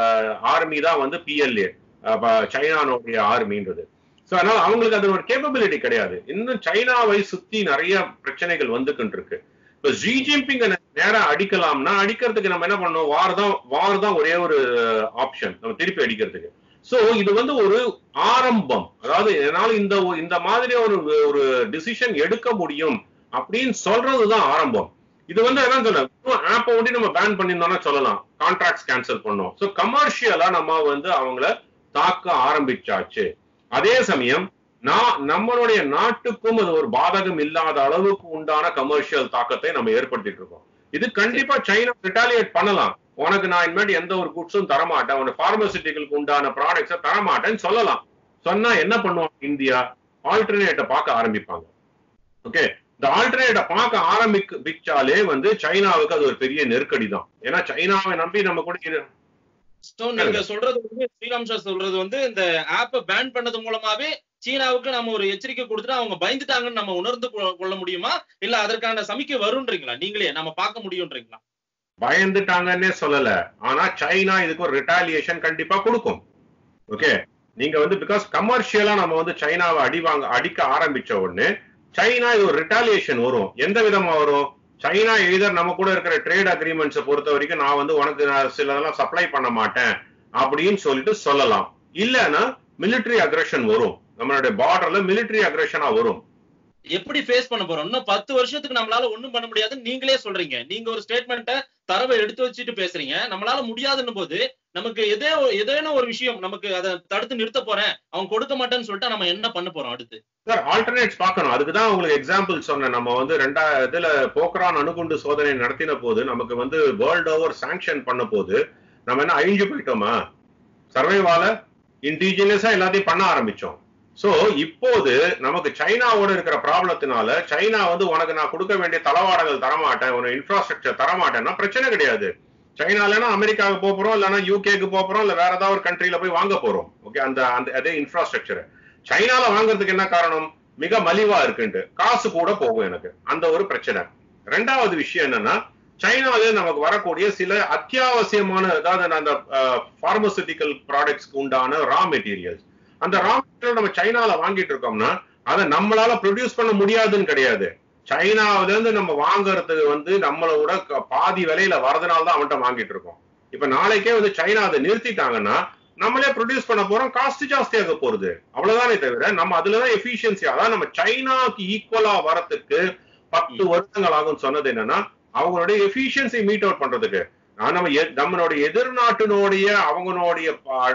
ஆர்மி தான் வந்து பிஎல்ஏ சைனானுடைய ஆர்மின்றது சோ அதனால அவங்களுக்கு அதோட கேப்பபிலிட்டி கிடையாது இன்னும் சைனாவை சுத்தி நிறைய பிரச்சனைகள் வந்துகிட்டு இருக்கு இப்ப ஜி ஜின்பிங் நேரா அடிக்கலாம்னா அடிக்கிறதுக்கு நம்ம என்ன பண்ணோம் வார் தான் வார் தான் ஒரே ஒரு ஆப்ஷன் நம்ம திருப்பி அடிக்கிறதுக்கு சோ இது வந்து ஒரு ஆரம்பம் அதாவது என்னால இந்த ஒ- இந்த மாதிரி ஒரு ஒரு டிசிஷன் எடுக்க முடியும் அப்படின்னு சொல்றதுதான் ஆரம்பம் இது வந்து என்ன சொல்ல ஆப்பை ஒட்டி நம்ம பேன் பண்ணியிருந்தோம்னா சொல்லலாம் கான்ட்ராக்ட்ஸ் கேன்சல் பண்ணோம் சோ கமர்ஷியலா நம்ம வந்து அவங்கள தாக்க ஆரம்பிச்சாச்சு அதே சமயம் நான் நம்மளுடைய நாட்டுக்கும் அது ஒரு பாதகம் இல்லாத அளவுக்கு உண்டான கமர்ஷியல் தாக்கத்தை நம்ம ஏற்படுத்திட்டு இருக்கோம் இது கண்டிப்பா சைனா ரிட்டாலியேட் பண்ணலாம் உனக்கு நான் இனிமேட்டு எந்த ஒரு குட்ஸும் தரமாட்டேன் உனக்கு பார்மசிட்டிகளுக்கு உண்டான ப்ராடக்ட்ஸை தரமாட்டேன்னு சொல்லலாம் சொன்னா என்ன பண்ணுவாங்க இந்தியா ஆல்டர்னேட்டை பார்க்க ஆரம்பிப்பாங்க ஓகே இந்த ஆல்டர்னேட்டை பார்க்க ஆரம்பிச்சாலே வந்து சைனாவுக்கு அது ஒரு பெரிய நெருக்கடி தான் ஏன்னா சைனாவை நம்பி நம்ம கூட இரு- So, நீங்க சொல்றது வந்து ஸ்ரீராம் சார் சொல்றது வந்து இந்த ஆப்பை பேன் பண்ணது மூலமாவே சீனாவுக்கு நம்ம ஒரு எச்சரிக்கை கொடுத்துட்டு அவங்க பயந்துட்டாங்கன்னு நம்ம உணர்ந்து கொ- கொள்ள முடியுமா இல்ல அதற்கான சமிக்கை வரும்ன்றீங்களா நீங்களே நம்ம பார்க்க முடியும்ன்றீங்களா பயந்துட்டாங்கன்னே சொல்லல ஆனா சைனா இதுக்கு ஒரு ரிட்டாலியேஷன் கண்டிப்பா கொடுக்கும் ஓகே நீங்க வந்து பிகாஸ் கமர்ஷியலா நம்ம வந்து சைனாவை அடி வாங்க அடிக்க ஆரம்பிச்ச உடனே சைனா இது ஒரு ரிட்டாலியேஷன் வரும் எந்த விதமா வரும் சைனா எய்தர் நம்ம கூட இருக்கிற ட்ரேட் அக்ரிமெண்ட்ஸை பொறுத்த வரைக்கும் நான் வந்து உனக்கு நான் சிலதெல்லாம் சப்ளை பண்ண மாட்டேன் அப்படின்னு சொல்லிட்டு சொல்லலாம் இல்லைன்னா மிலிட்டரி அக்ரஷன் வரும் நம்மளுடைய பார்டர்ல மிலிட்டரி அக்ரஷனா வரும் எப்படி ஃபேஸ் பண்ண போறோம் இன்னும் பத்து வருஷத்துக்கு நம்மளால ஒண்ணும் பண்ண முடியாதுன்னு நீங்களே சொல்றீங்க நீங்க ஒரு ஸ்டேட்மெண்ட்டை தரவை எடுத்து வச்சுட்டு பேசுறீங்க நம்மளால முடியாதுன்னு போது நமக்கு எதே ஏதேனும் ஒரு விஷயம் நமக்கு அதை தடுத்து நிறுத்த போறேன் அவன் கொடுக்க மாட்டேன்னு சொல்லிட்டு நம்ம என்ன பண்ண போறோம் அடுத்து சார் ஆல்டர்னேட்ஸ் பார்க்கணும் அதுக்கு தான் உங்களுக்கு எக்ஸாம்பிள் சொன்னேன் நம்ம வந்து ரெண்டா இதுல போக்ரான் அணுகுண்டு சோதனை நடத்தின போது நமக்கு வந்து வேர்ல்ட் ஓவர் சாங்ஷன் பண்ண போது நம்ம என்ன அழிஞ்சு போயிட்டோமா சர்வைவால இன்டிஜினியஸா எல்லாத்தையும் பண்ண ஆரம்பிச்சோம் சோ இப்போது நமக்கு சைனாவோட இருக்கிற ப்ராப்ளத்தினால சைனா வந்து உனக்கு நான் கொடுக்க வேண்டிய தளவாடங்கள் தரமாட்டேன் உனக்கு இன்ஃப்ராஸ்ட்ரக்சர் தரமாட்டேன்னா பிரச்சனை கிடையாது சைனாலனா அமெரிக்காவுக்கு போக போறோம் இல்லைன்னா யூகேக்கு போக போறோம் இல்ல வேற ஏதாவது ஒரு கண்ட்ரில போய் வாங்க போறோம் ஓகே அந்த அந்த அதே இன்ஃப்ராஸ்ட்ரக்சர் சைனால வாங்குறதுக்கு என்ன காரணம் மிக மலிவா இருக்குன்ட்டு காசு கூட போகும் எனக்கு அந்த ஒரு பிரச்சனை ரெண்டாவது விஷயம் என்னன்னா சைனால நமக்கு வரக்கூடிய சில அத்தியாவசியமான அதாவது அந்த பார்மசூட்டிக்கல் ப்ராடக்ட்ஸ்க்கு உண்டான ரா மெட்டீரியல்ஸ் அந்த ரா மெட்டீரியல் நம்ம சைனால வாங்கிட்டு இருக்கோம்னா அதை நம்மளால ப்ரொடியூஸ் பண்ண முடியாதுன்னு கிடையாது சைனாவில இருந்து நம்ம வாங்குறதுக்கு வந்து நம்மளோட க- பாதி விலையில வரதுனால தான் அவன்கிட்ட வாங்கிட்டு இருக்கோம் இப்ப நாளைக்கே வந்து சைனா அதை நிறுத்திட்டாங்கன்னா நம்மளே ப்ரொடியூஸ் பண்ண போறோம் காஸ்ட் ஜாஸ்தியாக போறது அவ்வளவுதானே தவிர நம்ம அதுலதான் எஃபிஷியன்சி அதான் நம்ம சைனாக்கு ஈக்குவலா வரத்துக்கு பத்து வருடங்கள் ஆகும் சொன்னது என்னன்னா அவங்களுடைய எஃபிஷியன்சி மீட் அவுட் பண்றதுக்கு ஆனா நம்ம எ- நம்மளுடைய எதிர்நாட்டினுடைய அவங்களுடைய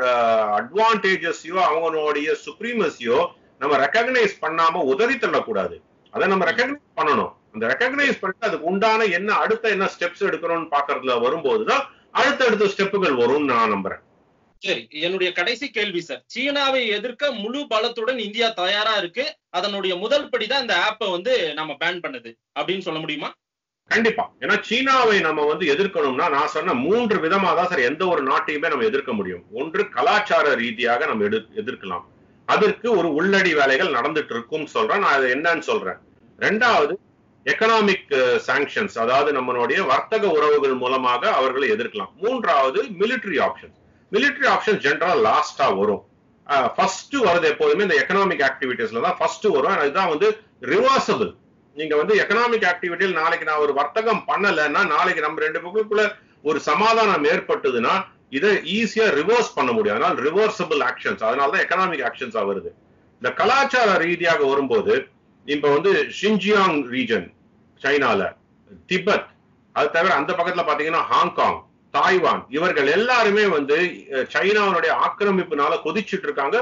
அட்வான்டேஜஸையோ அவங்களுடைய சுப்ரீமசியோ நம்ம ரெக்கக்னைஸ் பண்ணாம உதறி தள்ளக்கூடாது அதை நம்ம ரெக்கக்னைஸ் பண்ணணும் அந்த ரெக்கக்னைஸ் பண்ணிட்டு அதுக்கு உண்டான என்ன அடுத்த என்ன ஸ்டெப்ஸ் எடுக்கணும்னு பாக்குறதுல வரும்போதுதான் அடுத்தடுத்த ஸ்டெப்புகள் வரும்னு நான் நம்புறேன் சரி என்னுடைய கடைசி கேள்வி சார் சீனாவை எதிர்க்க முழு பலத்துடன் இந்தியா தயாரா இருக்கு அதனுடைய முதல் படிதான் இந்த ஆப்பை வந்து நம்ம பேன் பண்ணுது அப்படின்னு சொல்ல முடியுமா கண்டிப்பா ஏன்னா சீனாவை நம்ம வந்து எதிர்க்கணும்னா நான் சொன்ன மூன்று விதமா தான் சார் எந்த ஒரு நாட்டையுமே நம்ம எதிர்க்க முடியும் ஒன்று கலாச்சார ரீதியாக நம்ம எதிர் எதிர்க்கலாம் அதற்கு ஒரு உள்ளடி வேலைகள் நடந்துட்டு இருக்கும் சொல்றேன் நான் அது என்னன்னு சொல்றேன் ரெண்டாவது எக்கனாமிக் சாங்ஷன்ஸ் அதாவது நம்மளுடைய வர்த்தக உறவுகள் மூலமாக அவர்களை எதிர்க்கலாம் மூன்றாவது மிலிட்டரி ஆப்ஷன்ஸ் மிலிட்டரி ஆப்ஷன்ஸ் ஜென்ரலா லாஸ்டா வரும் ஃபர்ஸ்ட் வருது எப்போதுமே இந்த எக்கனாமிக் ஆக்டிவிட்டீஸ்ல தான் ஃபர்ஸ்ட் வரும் அதுதான் வந்து ரிவர்சபிள் நீங்க வந்து எக்கனாமிக் ஆக்டிவிட்டியில் நாளைக்கு நான் ஒரு வர்த்தகம் பண்ணலைன்னா நாளைக்கு நம்ம ரெண்டு பக்கத்துக்குள்ள ஒரு சமாதானம் ஏற்பட்டதுன்னா இதை ஈஸியா ரிவர்ஸ் பண்ண முடியும் அதனால ரிவர்சபிள் ஆக்ஷன்ஸ் அதனால தான் எக்கனாமிக் ஆக்ஷன்ஸா வருது இந்த கலாச்சார ரீதியாக வரும்போது இப்ப வந்து ஷின்ஜியாங் ரீஜன் சைனால திபெத் அது தவிர அந்த பக்கத்துல பாத்தீங்கன்னா ஹாங்காங் தாய்வான் இவர்கள் எல்லாருமே வந்து சைனாவுடைய ஆக்கிரமிப்புனால கொதிச்சுட்டு இருக்காங்க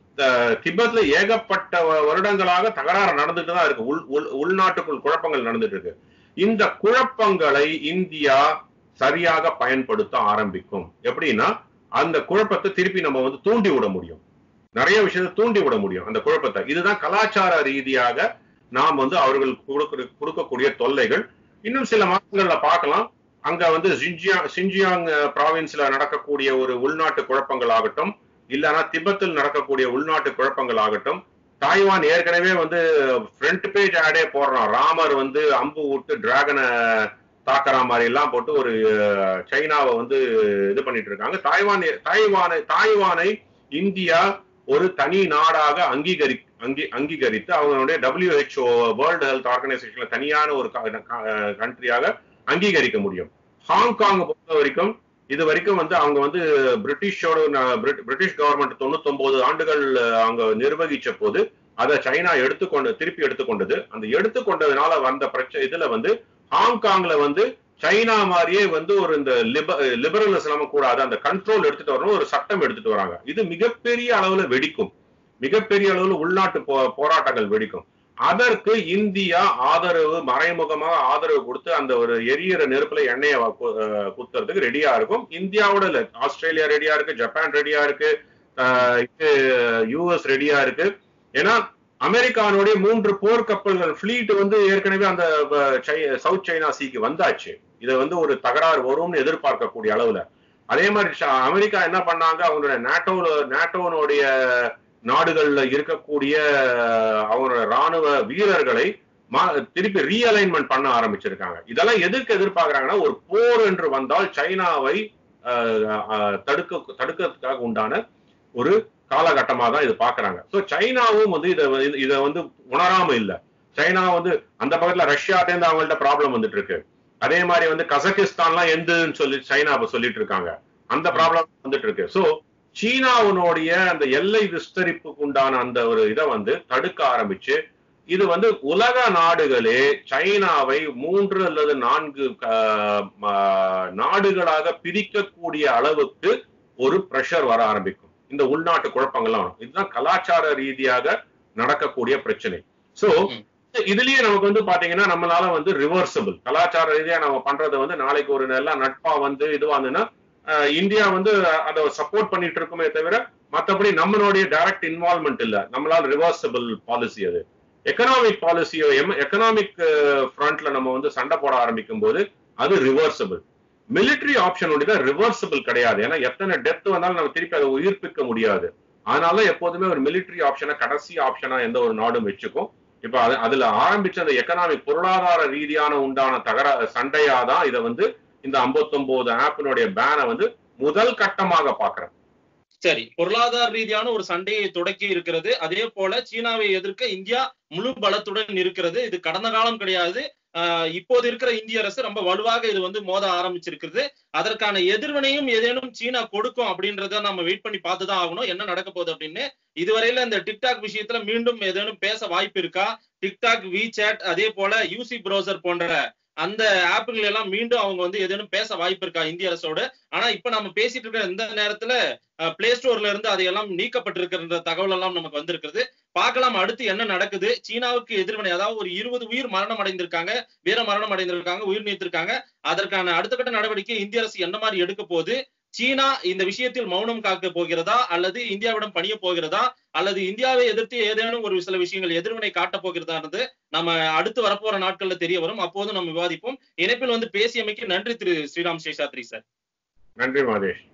திபெத்ல ஏகப்பட்ட வருடங்களாக தகராறு நடந்துட்டு தான் இருக்கு உள் உள் உள்நாட்டுக்குள் குழப்பங்கள் நடந்துட்டு இருக்கு இந்த குழப்பங்களை இந்தியா சரியாக பயன்படுத்த ஆரம்பிக்கும் எப்படின்னா அந்த குழப்பத்தை திருப்பி நம்ம வந்து தூண்டி விட முடியும் நிறைய விஷயத்தை தூண்டி விட முடியும் அந்த குழப்பத்தை இதுதான் கலாச்சார ரீதியாக நாம் வந்து அவர்கள் கொடுக்க கொடுக்கக்கூடிய தொல்லைகள் இன்னும் சில மாதங்கள்ல பார்க்கலாம் அங்க வந்து சிஞ்சியாங் சிஞ்சியாங் ப்ராவின்ஸ்ல நடக்கக்கூடிய ஒரு உள்நாட்டு குழப்பங்கள் ஆகட்டும் இல்லைன்னா திபத்தில் நடக்கக்கூடிய உள்நாட்டு குழப்பங்கள் ஆகட்டும் தாய்வான் ஏற்கனவே வந்து ஃப்ரண்ட் பேஜ் ஆடே போடுறான் ராமர் வந்து அம்பு விட்டு டிராகனை தாக்குற மாதிரி எல்லாம் போட்டு ஒரு சைனாவை வந்து இது பண்ணிட்டு இருக்காங்க தாய்வான் தாய்வானை தாய்வானை இந்தியா ஒரு தனி நாடாக அங்கீகரி அங்கி அங்கீகரித்து அவங்களுடைய டபிள்யூஹெச்ஓ வேர்ல்டு ஹெல்த் ஆர்கனைசேஷன்ல தனியான ஒரு கண்ட்ரியாக அங்கீகரிக்க முடியும் ஹாங்காங் பொறுத்த வரைக்கும் இது வரைக்கும் வந்து அவங்க வந்து பிரிட்டிஷோட பிரிட்டிஷ் கவர்மெண்ட் தொண்ணூத்தி ஒன்பது ஆண்டுகள் அவங்க நிர்வகிச்ச போது அதை சைனா எடுத்துக்கொண்டு திருப்பி எடுத்துக்கொண்டது அந்த எடுத்துக்கொண்டதுனால வந்த பிரச்சனை இதுல வந்து ஹாங்காங்ல வந்து சைனா மாதிரியே வந்து ஒரு இந்த லிபரலிசம் கூடாது அந்த கண்ட்ரோல் எடுத்துட்டு வரணும் ஒரு சட்டம் எடுத்துட்டு வராங்க இது மிகப்பெரிய அளவுல வெடிக்கும் மிகப்பெரிய அளவுல உள்நாட்டு போராட்டங்கள் வெடிக்கும் அதற்கு இந்தியா ஆதரவு மறைமுகமாக ஆதரவு கொடுத்து அந்த ஒரு எரியிற நெருப்புல எண்ணெயை குத்துறதுக்கு ரெடியா இருக்கும் இந்தியாவோட இல்ல ஆஸ்திரேலியா ரெடியா இருக்கு ஜப்பான் ரெடியா இருக்கு யூஎஸ் ரெடியா இருக்கு ஏன்னா அமெரிக்கானுடைய மூன்று போர் கப்பல்கள் ஃபிளீட் வந்து ஏற்கனவே அந்த சவுத் சைனா சீக்கு வந்தாச்சு இதை வந்து ஒரு தகராறு வரும்னு எதிர்பார்க்கக்கூடிய அளவுல அதே மாதிரி அமெரிக்கா என்ன பண்ணாங்க அவங்களுடைய நாட்டோ நாட்டோனுடைய நாடுகள்ல இருக்கக்கூடிய அவங்களோட ராணுவ வீரர்களை திருப்பி ரீஅலைன்மெண்ட் பண்ண ஆரம்பிச்சிருக்காங்க இதெல்லாம் எதுக்கு எதிர்பார்க்கறாங்கன்னா ஒரு போர் என்று வந்தால் சைனாவை தடுக்க தடுக்கிறதுக்காக உண்டான ஒரு காலகட்டமாக தான் இது பாக்குறாங்க ஸோ சைனாவும் வந்து இதை இதை வந்து உணராம இல்லை சைனா வந்து அந்த பக்கத்துல ரஷ்யாட்டேருந்து அவங்கள்ட்ட ப்ராப்ளம் வந்துட்டு இருக்கு அதே மாதிரி வந்து கசகிஸ்தான்லாம் எந்தன்னு சொல்லி சைனா இப்ப சொல்லிட்டு இருக்காங்க அந்த ப்ராப்ளம் வந்துட்டு இருக்கு ஸோ சீனாவினுடைய அந்த எல்லை விஸ்தரிப்புக்கு உண்டான அந்த ஒரு இதை வந்து தடுக்க ஆரம்பிச்சு இது வந்து உலக நாடுகளே சைனாவை மூன்று அல்லது நான்கு நாடுகளாக பிரிக்கக்கூடிய அளவுக்கு ஒரு ப்ரெஷர் வர ஆரம்பிக்கும் இந்த உள்நாட்டு குழப்பங்கள்லாம் வரும் இதுதான் கலாச்சார ரீதியாக நடக்கக்கூடிய பிரச்சனை சோ இதுலயே நமக்கு வந்து பாத்தீங்கன்னா நம்மளால வந்து ரிவர்சபிள் கலாச்சார ரீதியா நம்ம பண்றது வந்து நாளைக்கு ஒரு நல்லா நட்பா வந்து இதுவாந்துன்னா இந்தியா வந்து அதை சப்போர்ட் பண்ணிட்டு இருக்குமே தவிர மற்றபடி நம்மளுடைய டைரக்ட் இன்வால்மெண்ட் இல்ல நம்மளால ரிவர்சபிள் பாலிசி அது எக்கனாமிக் பாலிசியோ எக்கனாமிக் ஃப்ரண்ட்ல நம்ம வந்து சண்டை போட ஆரம்பிக்கும் போது அது ரிவர்சபிள் மிலிட்டரி ஆப்ஷன் தான் ரிவர்சபிள் கிடையாது ஏன்னா எத்தனை டெத் வந்தாலும் நம்ம திருப்பி அதை உயிர்ப்பிக்க முடியாது அதனால எப்போதுமே ஒரு மிலிட்டரி ஆப்ஷனை கடைசி ஆப்ஷனா எந்த ஒரு நாடும் வச்சுக்கும் இப்ப அது அதுல ஆரம்பிச்ச அந்த எக்கனாமிக் பொருளாதார ரீதியான உண்டான தகர சண்டையா தான் இதை வந்து இந்த ஐம்பத்தொன்பது ஆப்பினுடைய பேனை வந்து முதல் கட்டமாக பாக்குறேன் சரி பொருளாதார ரீதியான ஒரு சண்டையை தொடக்கி இருக்கிறது அதே போல சீனாவை எதிர்க்க இந்தியா முழு பலத்துடன் இருக்கிறது இது கடந்த காலம் கிடையாது இப்போது இருக்கிற இந்திய அரசு ரொம்ப வலுவாக இது வந்து மோத ஆரம்பிச்சிருக்கிறது அதற்கான எதிர்வினையும் ஏதேனும் சீனா கொடுக்கும் அப்படின்றத நம்ம வெயிட் பண்ணி பார்த்துதான் ஆகணும் என்ன நடக்க போகுது அப்படின்னு இதுவரையில இந்த டிக்டாக் விஷயத்துல மீண்டும் ஏதேனும் பேச வாய்ப்பு இருக்கா டிக்டாக் விசாட் அதே போல யூசி ப்ரௌசர் போன்ற அந்த ஆப்புகள் எல்லாம் மீண்டும் அவங்க வந்து ஏதேனும் பேச வாய்ப்பு இருக்கா இந்திய அரசோட ஆனா இப்ப நம்ம பேசிட்டு இருக்கிற இந்த நேரத்துல பிளே ஸ்டோர்ல இருந்து அதையெல்லாம் நீக்கப்பட்டிருக்கிற தகவல் எல்லாம் நமக்கு வந்திருக்கிறது பார்க்கலாம் அடுத்து என்ன நடக்குது சீனாவுக்கு எதிர்வினை அதாவது ஒரு இருபது உயிர் மரணம் அடைந்திருக்காங்க வீர மரணம் அடைந்திருக்காங்க உயிர் நீத்திருக்காங்க அதற்கான அடுத்த கட்ட நடவடிக்கை இந்திய அரசு என்ன மாதிரி எடுக்க போகுது சீனா இந்த விஷயத்தில் மௌனம் காக்க போகிறதா அல்லது இந்தியாவிடம் பணிய போகிறதா அல்லது இந்தியாவை எதிர்த்து ஏதேனும் ஒரு சில விஷயங்கள் எதிர்வினை காட்டப் போகிறதான்றது நம்ம அடுத்து வரப்போற நாட்கள்ல தெரிய வரும் அப்போது நம்ம விவாதிப்போம் இணைப்பில் வந்து பேசியமைக்கு நன்றி திரு ஸ்ரீராம் சேஷாத்ரி சார் நன்றி மாதேஷ்